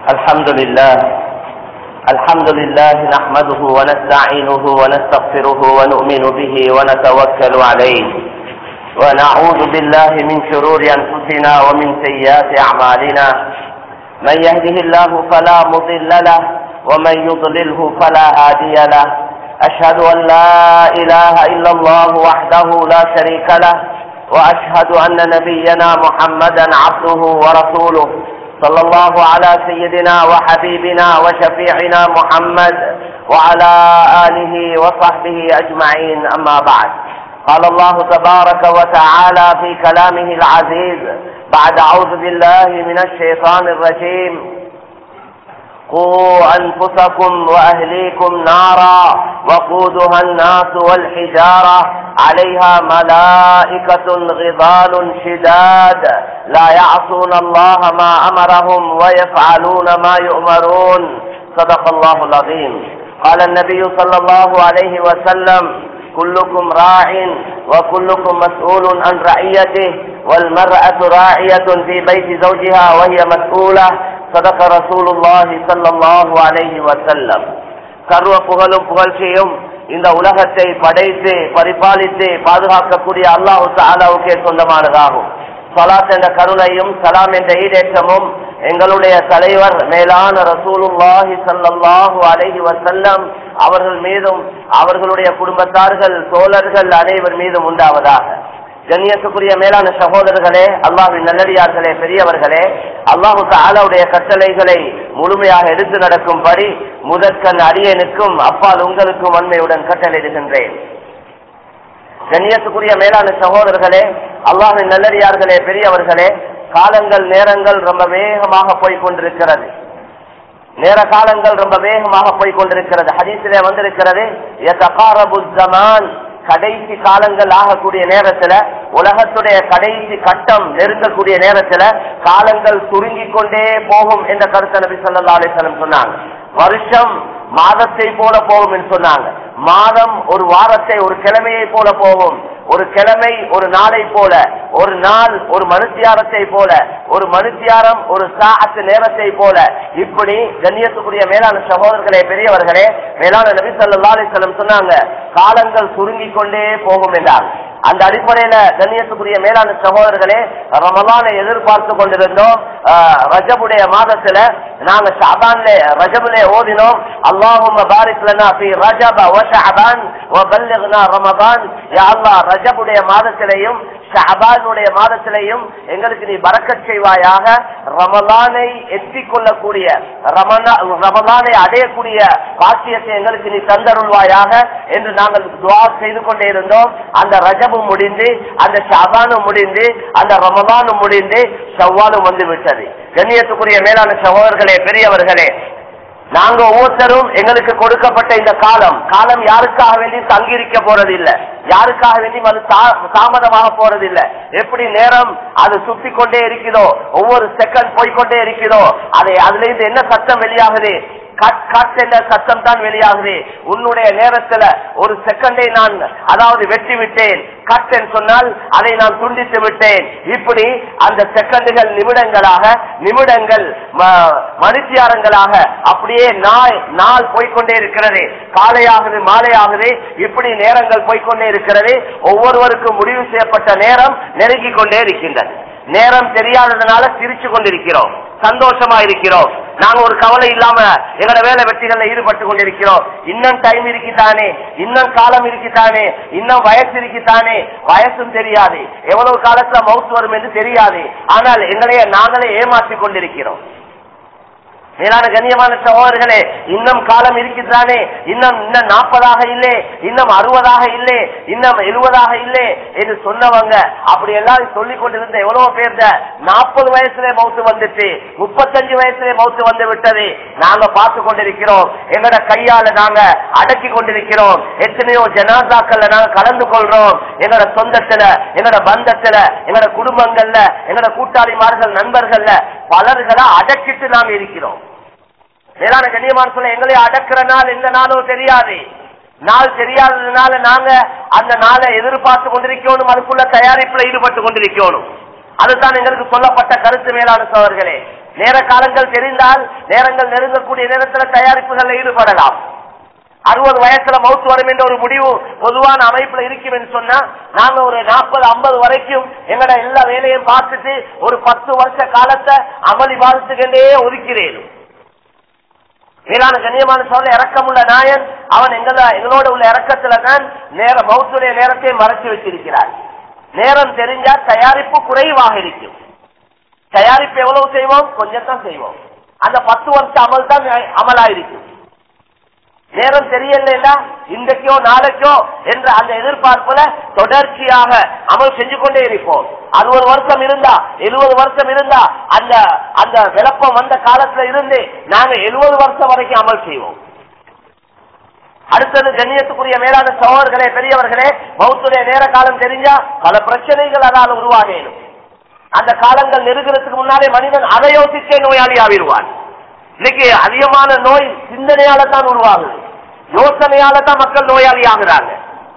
الحمد لله الحمد لله نحمده ونستعينه ونستغفره ونؤمن به ونتوكل عليه ونعوذ بالله من شرور انفسنا ومن سيئات اعمالنا من يهده الله فلا مضل له ومن يضلله فلا هادي له اشهد ان لا اله الا الله وحده لا شريك له واشهد ان نبينا محمدا عبده ورسوله صلى الله على سيدنا وحبيبنا وشفيعنا محمد وعلى اله وصحبه اجمعين اما بعد قال الله تبارك وتعالى في كلامه العزيز بعد اعوذ بالله من الشيطان الرجيم قوا انفسكم واهليكم نارا وقودها الناس والحجاره عليها ملائكه غضال شداد لا يعصون الله ما امرهم ويفعلون ما يؤمرون صدق الله العظيم قال النبي صلى الله عليه وسلم كلكم راع وكلكم مسؤول عن رعيته والمرأة راعية في بيت زوجها وهي مسؤولة صدق رسول الله صلى الله عليه وسلم சர்வ புகழும் புகழ்ச்சியும் இந்த உலகத்தை படைத்து பரிபாலித்து பாதுகாக்கக்கூடிய அல்லாஹு தாலாவுக்கே சொந்தமானதாகும் சலாத் என்ற கருணையும் சலாம் என்ற ஈடேற்றமும் எங்களுடைய தலைவர் மேலான ரசூலுல்லாஹி சல்லாஹூ அலஹி வசல்லம் அவர்கள் மீதும் அவர்களுடைய குடும்பத்தார்கள் தோழர்கள் அனைவர் மீதும் உண்டாவதாக கண்ணியத்துக்குரிய மேலான சகோதரர்களே அல்லாஹின் நல்லடியார்களே பெரியவர்களே அல்லாஹு தாலாவுடைய கட்டளைகளை முழுமையாக எடுத்து நடக்கும்படி முதற்கண் அரியனுக்கும் அப்பால் உங்களுக்கும் வன்மையுடன் கட்டளையிடுகின்றேன் கண்ணியத்துக்குரிய மேலான சகோதரர்களே அல்லாஹின் நல்லடியார்களே பெரியவர்களே காலங்கள் நேரங்கள் ரொம்ப வேகமாக போய்கொண்டிருக்கிறது நேர காலங்கள் ரொம்ப வேகமாக போய்கொண்டிருக்கிறது ஹதீசிலே வந்திருக்கிறது கடைசி காலங்கள் ஆகக்கூடிய நேரத்துல உலகத்துடைய கடைசி கட்டம் நெருங்கக்கூடிய நேரத்துல காலங்கள் சுருங்கி கொண்டே போகும் என்ற கருத்தை நபி சொல்லா அலிசலம் சொன்னாங்க வருஷம் மாதத்தை போல போகும் என்று சொன்னாங்க மாதம் ஒரு வாரத்தை ஒரு கிழமையை போல போகும் ஒரு கிழமை ஒரு நாளை போல ஒரு நாள் ஒரு மனுத்தியாரத்தை போல ஒரு மனுத்தியாரம் ஒரு சாத்து நேரத்தை போல இப்படி கண்ணியத்துக்குரிய மேலான சகோதரர்களே பெரியவர்களே மேலான நபி சொல்லா அலிசல்லம் சொன்னாங்க காலங்கள் சுருங்கி கொண்டே போகும் என்றார் அந்த அடிப்படையில கண்ணியத்துக்குரிய மேலான சகோதரர்களே ரமலானை எதிர்பார்த்து கொண்டிருந்தோம் ரஜபுடைய மாதத்துல நாங்க ஷாபான்ல ரஜபுலே ஓதினோம் அல்லாஹும் பாரிக் லனா ஃபி ரஜப வ ஷஅபான் வ பல்லிக்னா ரமதான் யா அல்லாஹ் ரஜபுடைய மாதத்திலேயும் ஷஅபானுடைய மாதத்திலேயும் எங்களுக்கு நீ பரக்கத் செய்வாயாக ரமலானை எத்திக் கொள்ளக்கூடிய ரமலானை அடையக்கூடிய பாக்கியத்தை எங்களுக்கு நீ தந்தருள்வாயாக என்று நாங்கள் துவா செய்து கொண்டே இருந்தோம் அந்த ரஜபும் முடிந்து அந்த ஷாபானும் முடிந்து அந்த ரமலானும் முடிந்து ஷவ்வாலும் வந்து விட்டது கண்ணியத்துக்குரிய மேலான சகோதரர்களே பெரியவர்களே நாங்க ஒவ்வொருத்தரும் எங்களுக்கு கொடுக்கப்பட்ட இந்த காலம் காலம் யாருக்காக வேண்டி தங்கியிருக்க போறது இல்ல யாருக்காக வேண்டி அது தாமதமாக போறது இல்ல எப்படி நேரம் அது சுத்தி கொண்டே இருக்கிறதோ ஒவ்வொரு செகண்ட் போய்கொண்டே இருக்கிறதோ அதை அதுல இருந்து என்ன சத்தம் வெளியாகுது கட் கட் என்ற சத்தம் தான் வெளியாகுது உன்னுடைய நேரத்துல ஒரு செகண்டை நான் அதாவது வெட்டி விட்டேன் கட் என்று சொன்னால் அதை நான் துண்டித்து விட்டேன் இப்படி அந்த செகண்டுகள் நிமிடங்களாக நிமிடங்கள் மனுத்தியாரங்களாக அப்படியே நாள் நாள் போய்கொண்டே இருக்கிறது காலையாகுது மாலையாகுது இப்படி நேரங்கள் போய்கொண்டே இருக்கிறது ஒவ்வொருவருக்கும் முடிவு செய்யப்பட்ட நேரம் நெருங்கி கொண்டே இருக்கின்றது நேரம் தெரியாததுனால சிரிச்சு கொண்டிருக்கிறோம் சந்தோஷமா இருக்கிறோம் நாங்க ஒரு கவலை இல்லாம எங்களோட வேலை வெற்றிகள்ல ஈடுபட்டு கொண்டிருக்கிறோம் இன்னும் டைம் இருக்குதானே இன்னும் காலம் இருக்குதானே இன்னும் வயசு இருக்குதானே வயசும் தெரியாது எவ்வளவு காலத்துல மவுத் வரும் என்று தெரியாது ஆனால் எங்களைய நாங்களே ஏமாற்றி கொண்டிருக்கிறோம் மேலான கண்ணியமான சகோதரர்களே இன்னும் காலம் இருக்குதானே இன்னும் இன்னும் நாற்பதாக இல்லை இன்னும் அறுபதாக இல்லை இன்னும் எழுபதாக இல்லை என்று சொன்னவங்க அப்படி எல்லாரும் சொல்லிக் கொண்டிருந்த எவ்வளவு பேர் நாற்பது வயசுல மவுத்து வந்துட்டு முப்பத்தஞ்சு வயசுல மவுத்து வந்து விட்டது நாங்க பார்த்து கொண்டிருக்கிறோம் எங்களோட கையால நாங்க அடக்கி கொண்டிருக்கிறோம் எத்தனையோ ஜனாசாக்கள்ல நாங்க கலந்து கொள்றோம் எங்களோட சொந்தத்துல எங்களோட பந்தத்துல எங்களோட குடும்பங்கள்ல எங்களோட கூட்டாளிமார்கள் நண்பர்கள்ல பலர்களை அடக்கிட்டு நாங்க இருக்கிறோம் மேலான கண்ணியமான சொல்ல எங்களை அடக்கிற நாள் எந்த நாளோ தெரியாது நாள் தெரியாததுனால நாங்க அந்த நாளை எதிர்பார்த்து கொண்டிருக்கணும் அதுக்குள்ள தயாரிப்புல ஈடுபட்டு கொண்டிருக்கணும் அதுதான் எங்களுக்கு சொல்லப்பட்ட கருத்து மேலான சோழர்களே நேர காலங்கள் தெரிந்தால் நேரங்கள் நெருங்கக்கூடிய நேரத்தில் தயாரிப்புகளில் ஈடுபடலாம் அறுபது வயசுல மவுத்து வரும் என்ற ஒரு முடிவு பொதுவான அமைப்புல இருக்கும் என்று சொன்னா நாங்க ஒரு நாற்பது ஐம்பது வரைக்கும் எங்கட எல்லா வேலையும் பார்த்துட்டு ஒரு பத்து வருஷ காலத்தை அமளி பாதித்துக்கொண்டே ஒதுக்கிறேன் மேலான கண்ணியமான சொல்ல இறக்கமுள்ள நாயன் அவன் எங்கள எங்களோட உள்ள இறக்கத்துல தான் நேர மௌத்துடைய நேரத்தை மறைச்சு வச்சிருக்கிறார் நேரம் தெரிஞ்சா தயாரிப்பு குறைவாக இருக்கும் தயாரிப்பு எவ்வளவு செய்வோம் கொஞ்சம் தான் செய்வோம் அந்த பத்து வருஷம் அமல் தான் அமலாயிருக்கும் நேரம் தெரியல இன்றைக்கோ நாளைக்கோ என்ற அந்த எதிர்பார்ப்புல தொடர்ச்சியாக அமல் செஞ்சு கொண்டே இருப்போம் அறுபது வருஷம் இருந்தா எழுபது வருஷம் இருந்தா அந்த அந்த விளப்பம் வந்த காலத்துல இருந்து நாங்க எழுபது வருஷம் வரைக்கும் அமல் செய்வோம் அடுத்தது கண்ணியத்துக்குரிய மேலான சகோதரர்களே பெரியவர்களே மௌத்துடைய நேர காலம் தெரிஞ்சா பல பிரச்சனைகள் அதால் உருவாகணும் அந்த காலங்கள் நெருங்குறதுக்கு முன்னாலே மனிதன் அதை யோசிச்சே நோயாளி ஆவிடுவான் இன்னைக்கு அதிகமான நோய் சிந்தனையால தான் உருவாகுது யோசனையால தான் மக்கள் நோயாளி ஆகுறாங்க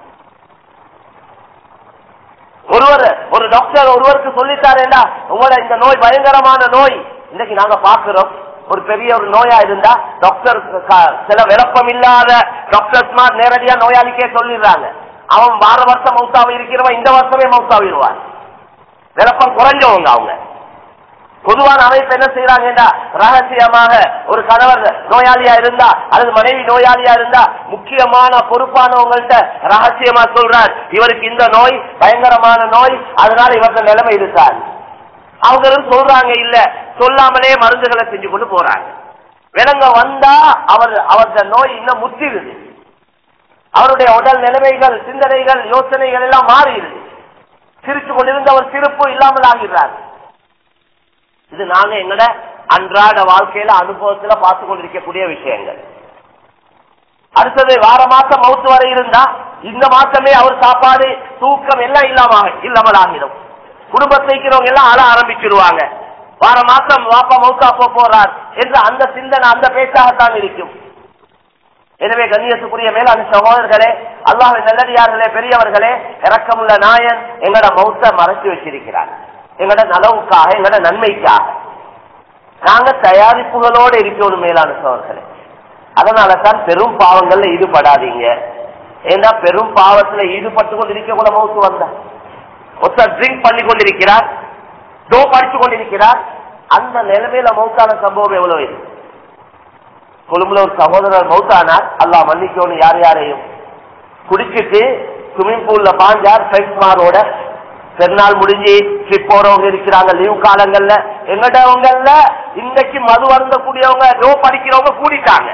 ஒருவர் ஒரு டாக்டர் ஒருவருக்கு சொல்லித்தாரேண்டா உங்களோட இந்த நோய் பயங்கரமான நோய் இன்னைக்கு நாங்க பாக்குறோம் ஒரு பெரிய ஒரு நோயா இருந்தா டாக்டர் சில விளப்பம் இல்லாத டாக்டர்ஸ் நேரடியா நோயாளிக்கே சொல்லிடுறாங்க அவன் வார வருஷம் மவுத்தாவை இருக்கிறவன் இந்த வருஷமே மவுத்தாவிடுவான் விளப்பம் குறைஞ்சவங்க அவங்க பொதுவான அமைப்பு என்ன செய்யறாங்கன்னா ரகசியமாக ஒரு கணவர் நோயாளியா இருந்தா அல்லது மனைவி நோயாளியா இருந்தா முக்கியமான பொறுப்பானவங்கள்ட்ட ரகசியமா சொல்றார் இவருக்கு இந்த நோய் பயங்கரமான நோய் அதனால இவரது நிலைமை இருக்காது அவங்க சொல்றாங்க இல்ல சொல்லாமலே மருந்துகளை செஞ்சு கொண்டு போறாங்க விலங்க வந்தா அவர் அவரது நோய் இன்னும் முற்றிடுது அவருடைய உடல் நிலைமைகள் சிந்தனைகள் யோசனைகள் எல்லாம் மாறிடுது சிரிச்சு கொண்டிருந்த அவர் சிரிப்பு இல்லாமல் ஆகிறார் இது நாங்க எங்கட அன்றாட வாழ்க்கையில அனுபவத்துல பார்த்து கொண்டிருக்கக்கூடிய விஷயங்கள் அடுத்தது வார மாசம் மவுத்து வரை இருந்தா இந்த மாசமே அவர் சாப்பாடு தூக்கம் எல்லாம் இல்லாம இல்லாமல் ஆகிடும் குடும்பத்தை எல்லாம் அழ ஆரம்பிச்சிருவாங்க வார மாசம் வாப்பா மவுத்தா போறார் என்று அந்த சிந்தனை அந்த பேச்சாகத்தான் இருக்கும் எனவே கண்ணியத்துக்குரிய மேலான சகோதரர்களே அல்லாஹ் நல்லடியார்களே பெரியவர்களே இறக்கமுள்ள நாயன் எங்கட மௌத்த மறைச்சு வச்சிருக்கிறார் எங்கட நலவுக்காக எங்கட நன்மைக்காக நாங்க தயாரிப்புகளோடு இருக்கணும் மேலான சோழர்களே அதனால தான் பெரும் பாவங்கள்ல ஈடுபடாதீங்க ஏன்னா பெரும் பாவத்துல ஈடுபட்டு கொண்டிருக்க கூட மவுத்து வந்த ஒருத்தர் ட்ரிங்க் பண்ணி கொண்டிருக்கிறார் டோ படிச்சு கொண்டிருக்கிறார் அந்த நிலைமையில மௌத்தான சம்பவம் எவ்வளவு இது கொழும்புல ஒரு சகோதரர் மௌத்தானார் அல்லாஹ் மன்னிக்கணும் யார் யாரையும் குடிச்சிட்டு ஸ்விமிங் பூல்ல பாஞ்சார் ஃப்ரெண்ட்ஸ்மாரோட பெருநாள் முடிஞ்சு ட்ரிப் போறவங்க இருக்கிறாங்க லீவ் காலங்கள்ல எங்கடவங்கல்ல இன்னைக்கு மது வருந்தக்கூடியவங்க டோ படிக்கிறவங்க கூடிட்டாங்க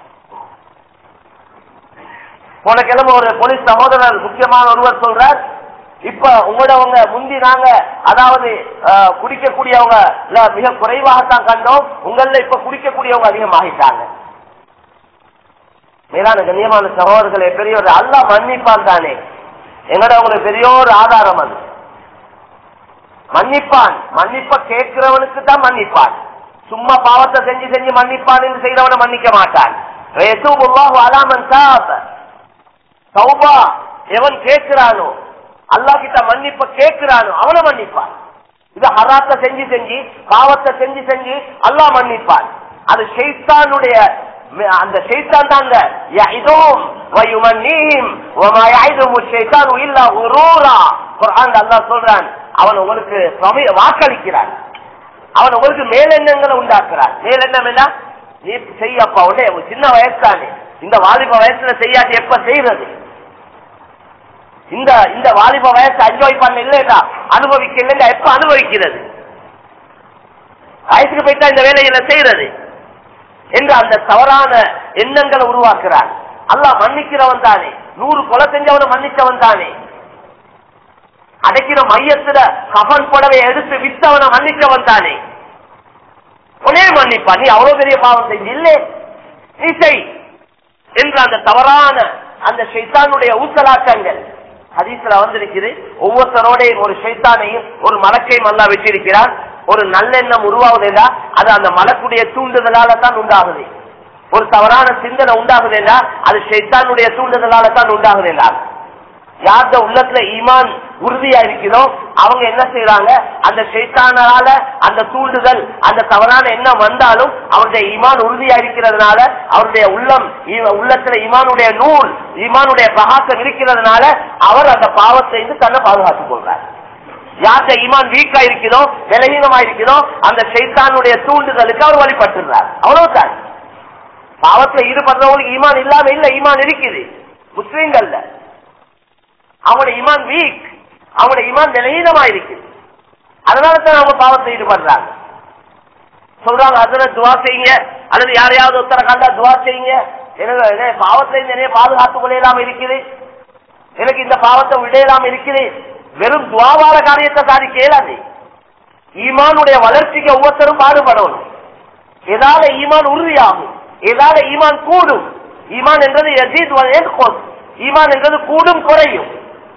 போன கிழமை ஒரு போலீஸ் சகோதரர் முக்கியமான ஒருவர் சொல்றார் இப்ப உங்களோடவங்க முந்தி நாங்க அதாவது குடிக்கக்கூடியவங்க மிக குறைவாகத்தான் கண்டோம் உங்கள இப்ப குடிக்கக்கூடியவங்க அதிகமாகிட்டாங்க மேலான கண்ணியமான சகோதரர்களே பெரியவர் அல்லா மன்னிப்பான் தானே எங்கட உங்களுக்கு பெரிய ஒரு ஆதாரம் அது மன்னிப்பான் மன்னிப்ப கேட்கிறவனுக்கு தான் மன்னிப்பான் சும்மா பாவத்தை செஞ்சு செஞ்சு மன்னிப்பான் என்று செய்தவனை மன்னிக்க மாட்டான் அலாமன் சௌபா எவன் கேட்கிறானோ அல்லா கிட்ட மன்னிப்ப கேட்கிறானோ அவனை மன்னிப்பான் இது ஹராத்த செஞ்சு செஞ்சு பாவத்தை செஞ்சு செஞ்சு அல்லா மன்னிப்பான் அது ஷெய்தானுடைய அந்த ஷெய்தான் தான் يعدهم ويمنيهم وما يعدهم الشيطان الا غرورا குர்ஆன் அல்லாஹ் சொல்றான் அவன் உங்களுக்கு வாக்களிக்கிறான் அவன் உங்களுக்கு மேலெண்ணங்களை உண்டாக்குறான் மேலெண்ணம் என்ன நீ செய்யப்பா உடனே சின்ன வயசுதானே இந்த வாலிப வயசுல செய்யாட்டி எப்ப செய்யறது இந்த இந்த வாலிப வயசு என்ஜாய் பண்ண இல்லைடா அனுபவிக்க இல்லைடா எப்ப அனுபவிக்கிறது வயசுக்கு போயிட்டா இந்த வேலையில செய்யறது என்று அந்த தவறான எண்ணங்களை உருவாக்குறான் அல்லாஹ் மன்னிக்கிறவன் தானே நூறு கொலை செஞ்சவனை மன்னிச்சவன் தானே அடைக்கிற மையத்துல கபன் புடவை எடுத்து வித்தவனை மன்னிச்சவன் தானே உடனே மன்னிப்பா நீ அவ்வளவு பெரிய பாவம் செஞ்சு இல்லே நீ செய் என்று அந்த தவறான அந்த ஷைத்தானுடைய ஊசலாட்டங்கள் ஹதீஸ்ல வந்திருக்குது ஒவ்வொருத்தரோடையும் ஒரு ஷைத்தானையும் ஒரு மலக்கையும் அல்லா வச்சிருக்கிறார் ஒரு நல்லெண்ணம் உருவாகுதுன்னா அது அந்த மலக்குடைய தூண்டுதலால தான் உண்டாகுது ஒரு தவறான சிந்தனை உண்டாகுதுன்னா அது ஷைத்தானுடைய தூண்டுதலால தான் உண்டாகுதுன்னா யார்த உள்ளத்துல ஈமான் உறுதியா இருக்குதோ அவங்க என்ன செய்யறாங்க அந்த ஷைத்தானால அந்த தூண்டுதல் அந்த தவறான எண்ணம் வந்தாலும் அவருடைய ஈமான் உறுதியா இருக்கிறதுனால அவருடைய உள்ளம் ஈ- உள்ளத்துல ஈமானுடைய நூல் ஈமானுடைய பிரகாசம் இருக்கிறதுனால அவர் அந்த பாவத்தை இருந்து தன்னை பாதுகாத்துக் கொள்றார் யார்கிட்ட ஈமான் வீக்கா இருக்குதோ விலகீனமா இருக்குதோ அந்த ஷைத்தானுடைய தூண்டுதலுக்கு அவர் வழிபட்டுறார் அவ்வளவுதான் பாவத்துல ஈடுபடுறவங்களுக்கு ஈமான் இல்லாம இல்ல ஈமான் இருக்குது முஸ்லீம்கள்ல அவங்களோட ஈமான் வீக் அவங்களோட ஈமான் விலகீனமா இருக்குது அதனால தான் அவங்க பாவத்தை ஈடுபடுறாங்க சொல்றாங்க அதுல துவா செய்யுங்க அல்லது யாரையாவது ஒருத்தர கண்டா துவா செய்யுங்க எனக்கு என்ன பாவத்துல இருந்து என்னைய பாதுகாத்துக் கொள்ளையலாம் இருக்குது எனக்கு இந்த பாவத்தை விடையலாம் இருக்குது வெறும் துவாவால காரியத்தை சாதிக்க இயலாது ஈமானுடைய வளர்ச்சிக்கு ஒவ்வொருத்தரும் பாடுபடணும் எதால ஈமான் உறுதியாகும் எதால ஈமான் கூடும் ஈமான் என்றது யசீத் வ யன்குஸ். ஈமான் என்றது கூடும் குறையும்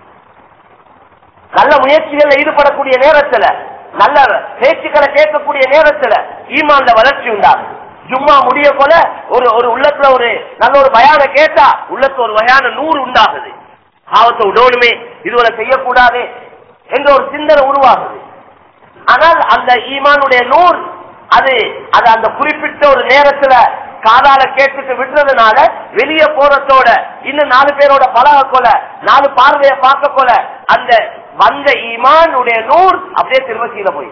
நல்ல முயற்சிகள்ல ஈடுபடக்கூடிய நேரத்துல நல்ல பேச்சுக்களை கேட்கக்கூடிய நேரத்துல ஈமான்ல வளர்ச்சி உண்டாகும் ஜும்மா முடிய போல ஒரு ஒரு உள்ளத்துல ஒரு நல்ல ஒரு பயான கேட்டா உள்ளத்துல ஒரு வகையான நூறு உண்டாகுது பாவத்தை விடணுமே இதுவரை செய்யக்கூடாது என்ற ஒரு சிந்தனை உருவாகுது ஆனால் அந்த ஈமானுடைய நூல் அது அது அந்த குறிப்பிட்ட ஒரு நேரத்துல காதால கேட்டுட்டு விடுறதுனால வெளியே போறதோட இன்னும் நாலு பேரோட பழக கொல நாலு பார்வையை பார்க்க கொல அந்த வந்த ஈமானுடைய நூல் அப்படியே திரும்ப கீழே போய்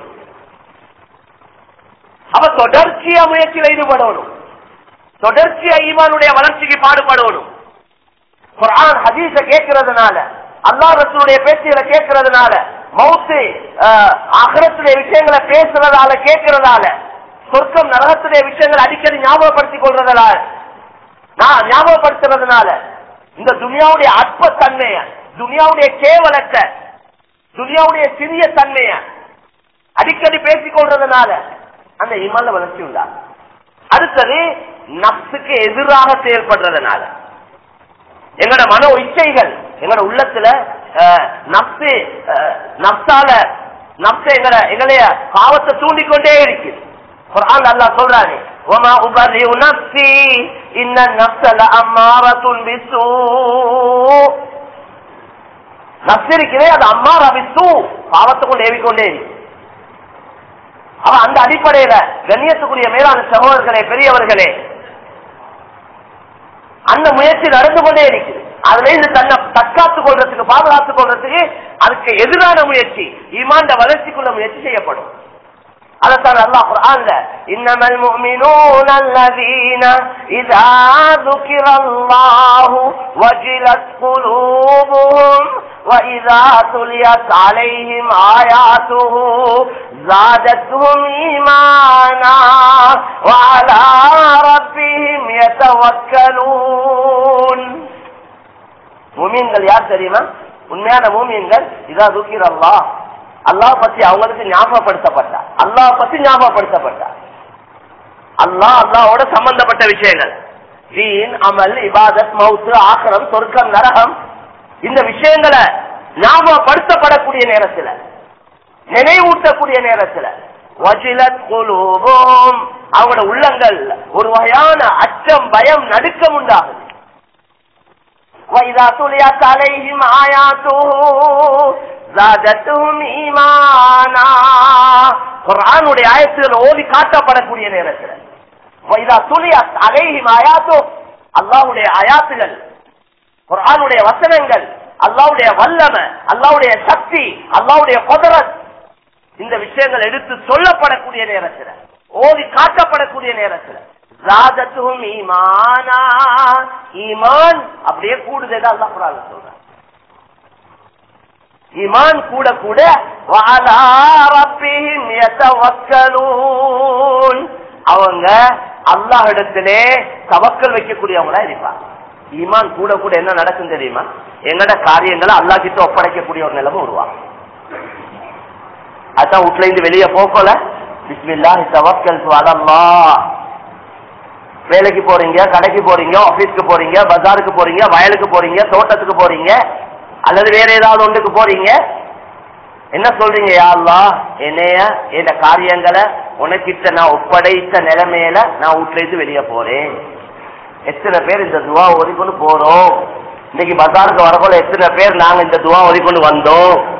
அப்ப தொடர்ச்சியா முயற்சியில ஈடுபடணும் தொடர்ச்சியா ஈமானுடைய வளர்ச்சிக்கு பாடுபடணும் குர்ஆன் ஹதீஸ கேட்கறதுனால அல்லாஹ் ரசூலுடைய பேச்சுகளை கேட்கறதுனால மௌத்து அகரத்துடைய விஷயங்களை பேசுறதால கேட்கறதால சொர்க்கம் நரகத்துடைய விஷயங்களை அடிக்கடி ஞாபகப்படுத்திக் கொள்றதால நான் ஞாபகப்படுத்துறதுனால இந்த துனியாவுடைய அற்ப தன்மைய துனியாவுடைய கேவலத்தை துனியாவுடைய சிறிய தன்மைய அடிக்கடி பேசிக் கொள்றதுனால அந்த இமால வளர்ச்சி உண்டா அடுத்தது நப்சுக்கு எதிராக செயல்படுறதுனால எங்களோட மனோ இச்சைகள் எங்களோட உள்ளத்துல அஹ், நப்சு அஹ், நப்சால நப்சு எங்களை எங்களைய பாவத்தை தூண்டிக்கொண்டே இருக்கு குர்ஆன் அல்லாஹ் சொல்றாரு وما أبرئ نفسي إن النفس لأمارة بالسوء நப்சு இருக்கிறே அது அம்மார் அபிசு பாவத்தை கொண்டு ஏவிக்கொண்டே இருக்கு அவ அந்த அடிப்படையில கண்ணியத்துக்குரிய மேலான சகோதரர்களே பெரியவர்களே அந்த முயற்சி நடந்து கொண்டே இருக்குது அதுல இருந்து தன்னை தற்காத்துக் கொள்றதுக்கு பாதுகாத்துக் கொள்றதுக்கு அதுக்கு எதிரான முயற்சி ஈமாண்ட வளர்ச்சிக்குள்ள முயற்சி செய்யப்படும் அதைத்தான் அல்லாஹ் குர்ஆன்ல இன்னமல் முஃமினூன அல்லதீன இதா ذُكِرَ اللَّهُ وَجِلَتْ قُلُوبُهُمْ وَإِذَا تُلِيَتْ عَلَيْهِمْ آيَاتُهُ زَادَتْهُمْ إِيمَانًا وَعَلَى رَبِّهِمْ يَتَوَكَّلُونَ மூமின்கள் யார் தெரியுமா உண்மையான மூமின்கள் இதா துக்கிர் அல்லாஹ் அல்லாஹ் பத்தி அவங்களுக்கு ஞாபகப்படுத்தப்பட்டா அல்லாஹ் பத்தி ஞாபகப்படுத்தப்பட்டா அல்லாஹ் அல்லாஹோட சம்பந்தப்பட்ட விஷயங்கள் தீன் அமல் இபாதத் மவுத்து ஆக்கிரம் சொர்க்கம் நரகம் இந்த விஷயங்களை ஞாபகப்படுத்தப்படக்கூடிய நேரத்துல நினைவூட்டக்கூடிய நேரத்துல வஜிலத் குலூபும் அவங்களோட உள்ளங்கள் ஒரு வகையான அச்சம் பயம் நடுக்கம் உண்டாகுது وإذا تليت عليهم آياته زادتهم إيمانا குர்ஆனுடைய ஆயத்துகள் ஓதி காட்டப்படக்கூடிய நேரத்தில் وإذا تليت عليهم آياته அல்லாஹ்வுடைய ஆயாத்துகள் குர்ஆனுடைய வசனங்கள் அல்லாஹ்வுடைய வல்லமை அல்லாஹ்வுடைய சக்தி அல்லாஹ்வுடைய குதரத் இந்த விஷயங்கள் எடுத்து சொல்லப்படக்கூடிய நேரத்தில் ஓதி காட்டப்படக்கூடிய நேரத்தில் ஜாதத்தும் ஈமானா ஈமான் அப்படியே கூடுதல் அல்லாஹ் குர்ஆன்ல சொல்றான் ஈமான் கூட கூட வஅலா ரப்பிஹிம் யதவக்கலூன் அவங்க அல்லாஹ் இடத்திலே தவக்கல் வைக்கக்கூடியவங்களா இருப்பாங்க ஈமான் கூட கூட என்ன நடக்கும் தெரியுமா எங்கட காரியங்களை அல்லாஹ் கிட்ட ஒப்படைக்கக்கூடிய ஒரு நிலைமை உருவாகும் அதான் வீட்டுல இருந்து வெளியே போகல பிஸ்மில்லாஹி தவக்கல் அலல்லாஹ் வேலைக்கு போறீங்க கடைக்கு போறீங்க ஆபீஸ்க்கு போறீங்க பஜாருக்கு போறீங்க வயலுக்கு போறீங்க தோட்டத்துக்கு போறீங்க அல்லது வேற ஏதாவது ஒன்றுக்கு போறீங்க என்ன சொல்றீங்க யா அல்லாஹ் என்னைய இந்த காரியங்களை உனக்கிட்ட நான் ஒப்படைத்த நிலைமையில நான் வீட்டுல இருந்து வெளியே போறேன் எத்தனை பேர் இந்த துவா ஓதிக்கொண்டு போறோம் இன்னைக்கு பஜாருக்கு வரப்போல எத்தனை பேர் நாங்க இந்த துவா ஓதிக்கொண்டு வந்தோம்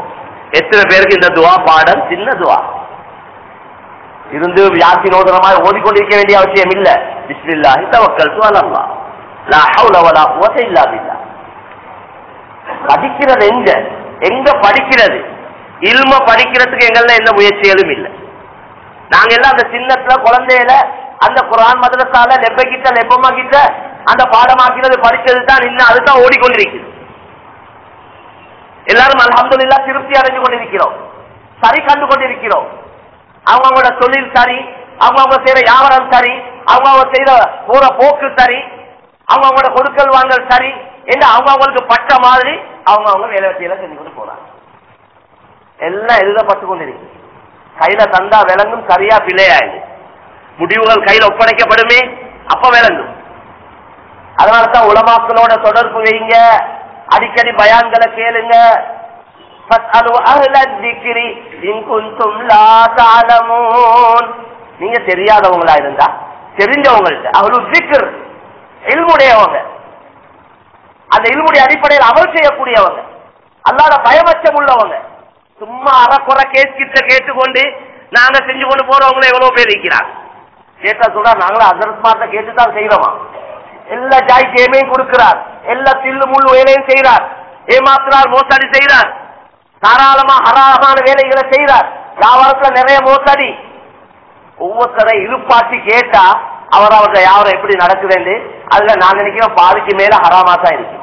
எத்தனை பேருக்கு இந்த துவா பாடம் சின்ன துவா இருந்து யாத்தின் ஓதுற மாதிரி ஓதிக்கொண்டிருக்க வேண்டிய அவசியம் இல்ல பிஸ்மில்லாஹி தவக்கல்து அலல்லா லா ஹவுல வலா குவத்த இல்லா பில்லா படிக்கிறது எங்க எங்க படிக்கிறது இல்ம படிக்கிறதுக்கு எங்கள்ல எந்த முயற்சிகளும் இல்லை நாங்க எல்லாம் அந்த சின்னத்துல குழந்தையில அந்த குரான் மதரசால லெப்ப கிட்ட லெப்பமா கிட்ட அந்த பாடமாக்கிறது படிச்சது தான் இன்னும் அதுதான் ஓடிக்கொண்டிருக்குது எல்லாரும் அல்ஹம்துலில்லாஹ் திருப்தி அடைஞ்சு கொண்டிருக்கிறோம் சரி கண்டு கொண்டிருக்கிறோம் அவங்களோட தொழில் சரி அவங்கவுங்க செய்யற வியாபாரம் சரி அவங்கவுங்க செய்யற போற போக்கு சரி அவங்கவுங்களோட கொடுக்கல் வாங்கல் சரி என்று அவங்கவுங்களுக்கு பட்ட மாதிரி அவங்கவுங்க வேலை வெட்டியெல்லாம் செஞ்சு கொண்டு போறாங்க எல்லாம் எழுதப்பட்டு கொண்டிருக்கு கையில தந்தா விளங்கும் சரியா பிள்ளையாயிடு முடிவுகள் கையில ஒப்படைக்கப்படுமே அப்ப விளங்கும் அதனாலதான் உலமாக்களோட தொடர்பு வைங்க அடிக்கடி பயான்களை கேளுங்க فاسألوا أهل الذكر إن كنتم لا تعلمون நீங்க தெரியாதவங்களா இருந்தா தெரிஞ்சவங்கள்ட்ட அவ்வளவு திக்ர் இல்முடையவங்க அந்த இல்முடைய அடிப்படையில் அமல் செய்யக்கூடியவங்க அல்லாத பயமச்சம் உள்ளவங்க சும்மா அறக்குறை கேஸ் கிட்ட கேட்டுக்கொண்டு நாங்க செஞ்சு கொண்டு போறவங்களும் எவ்வளவு பேர் இருக்கிறாங்க கேட்டா சொல்றா நாங்களும் அதர்ஸ்மார்ட்ட கேட்டுதான் செய்யறோமா எல்லா ஜாய் கேமையும் கொடுக்கிறார் எல்லா தில்லு முள்ளு வேலையும் செய்யறார் ஏமாத்துறார் மோசடி செய்யறார் தாராளமா ஹராமான வேலைகளை செய்யறார் வியாபாரத்துல நிறைய மோசடி ஒவ்வொருத்தரை இழுப்பாட்டி கேட்டா அவர் அவர்கிட்ட யாரும் எப்படி நடக்குதுன்னு அதுல நான் நினைக்கிறேன் பாதிக்கு மேல ஹராமா தான் இருக்கு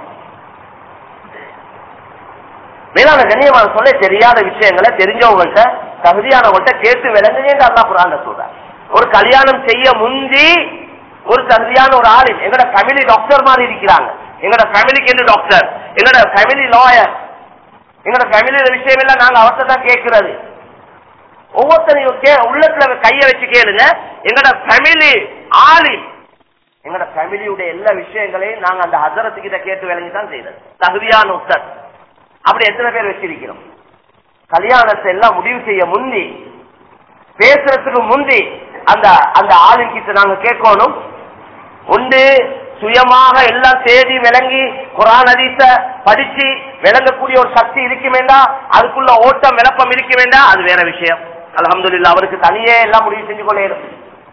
மேலான கண்ணியமான சொல்ல தெரியாத விஷயங்களை தெரிஞ்சவங்கள்ட்ட தகுதியானவங்கள்ட்ட கேட்டு விளங்குங்க அல்லா குரான் சொல்றார் ஒரு கல்யாணம் செய்ய முந்தி ஒரு தகுதியான ஒரு ஆளு எங்கட ஃபேமிலி டாக்டர் மாதிரி இருக்கிறாங்க எங்கட ஃபேமிலிக்கு என்ன டாக்டர் எங்கட ஃபேமிலி லாயர் எங்கட ஃபேமிலியில விஷயம் எல்லாம் நாங்க அவர்கிட்ட தான் கேட்கிறது ஒவ்வொருத்தரையும் கே உள்ளத்துல கைய வச்சு கேளுங்க எங்கட ஃபேமிலி ஆளி எங்கட ஃபேமிலியுடைய எல்லா விஷயங்களையும் நாங்க அந்த ஹசரத்து கிட்ட கேட்டு விளங்கி தான் செய்யறது தகுதியான உத்தர் அப்படி எத்தனை பேர் வச்சிருக்கிறோம் கல்யாணத்தை எல்லாம் முடிவு செய்ய முந்தி பேசுறதுக்கு முந்தி அந்த அந்த ஆளின் கிட்ட நாங்க கேட்கணும் உண்டு சுயமாக எல்லாம் தேடி விளங்கி குரான் ஹதீஸ படிச்சு விளங்கக்கூடிய ஒரு சக்தி இருக்க வேண்டாம் அதுக்குள்ள ஓட்டம் விளப்பம் இருக்க வேண்டாம் அது வேற விஷயம் அல்ஹம்துலில்லாஹ் அவருக்கு தனியே எல்லாம் முடிவு செஞ்சு கொள்ள இயலும்.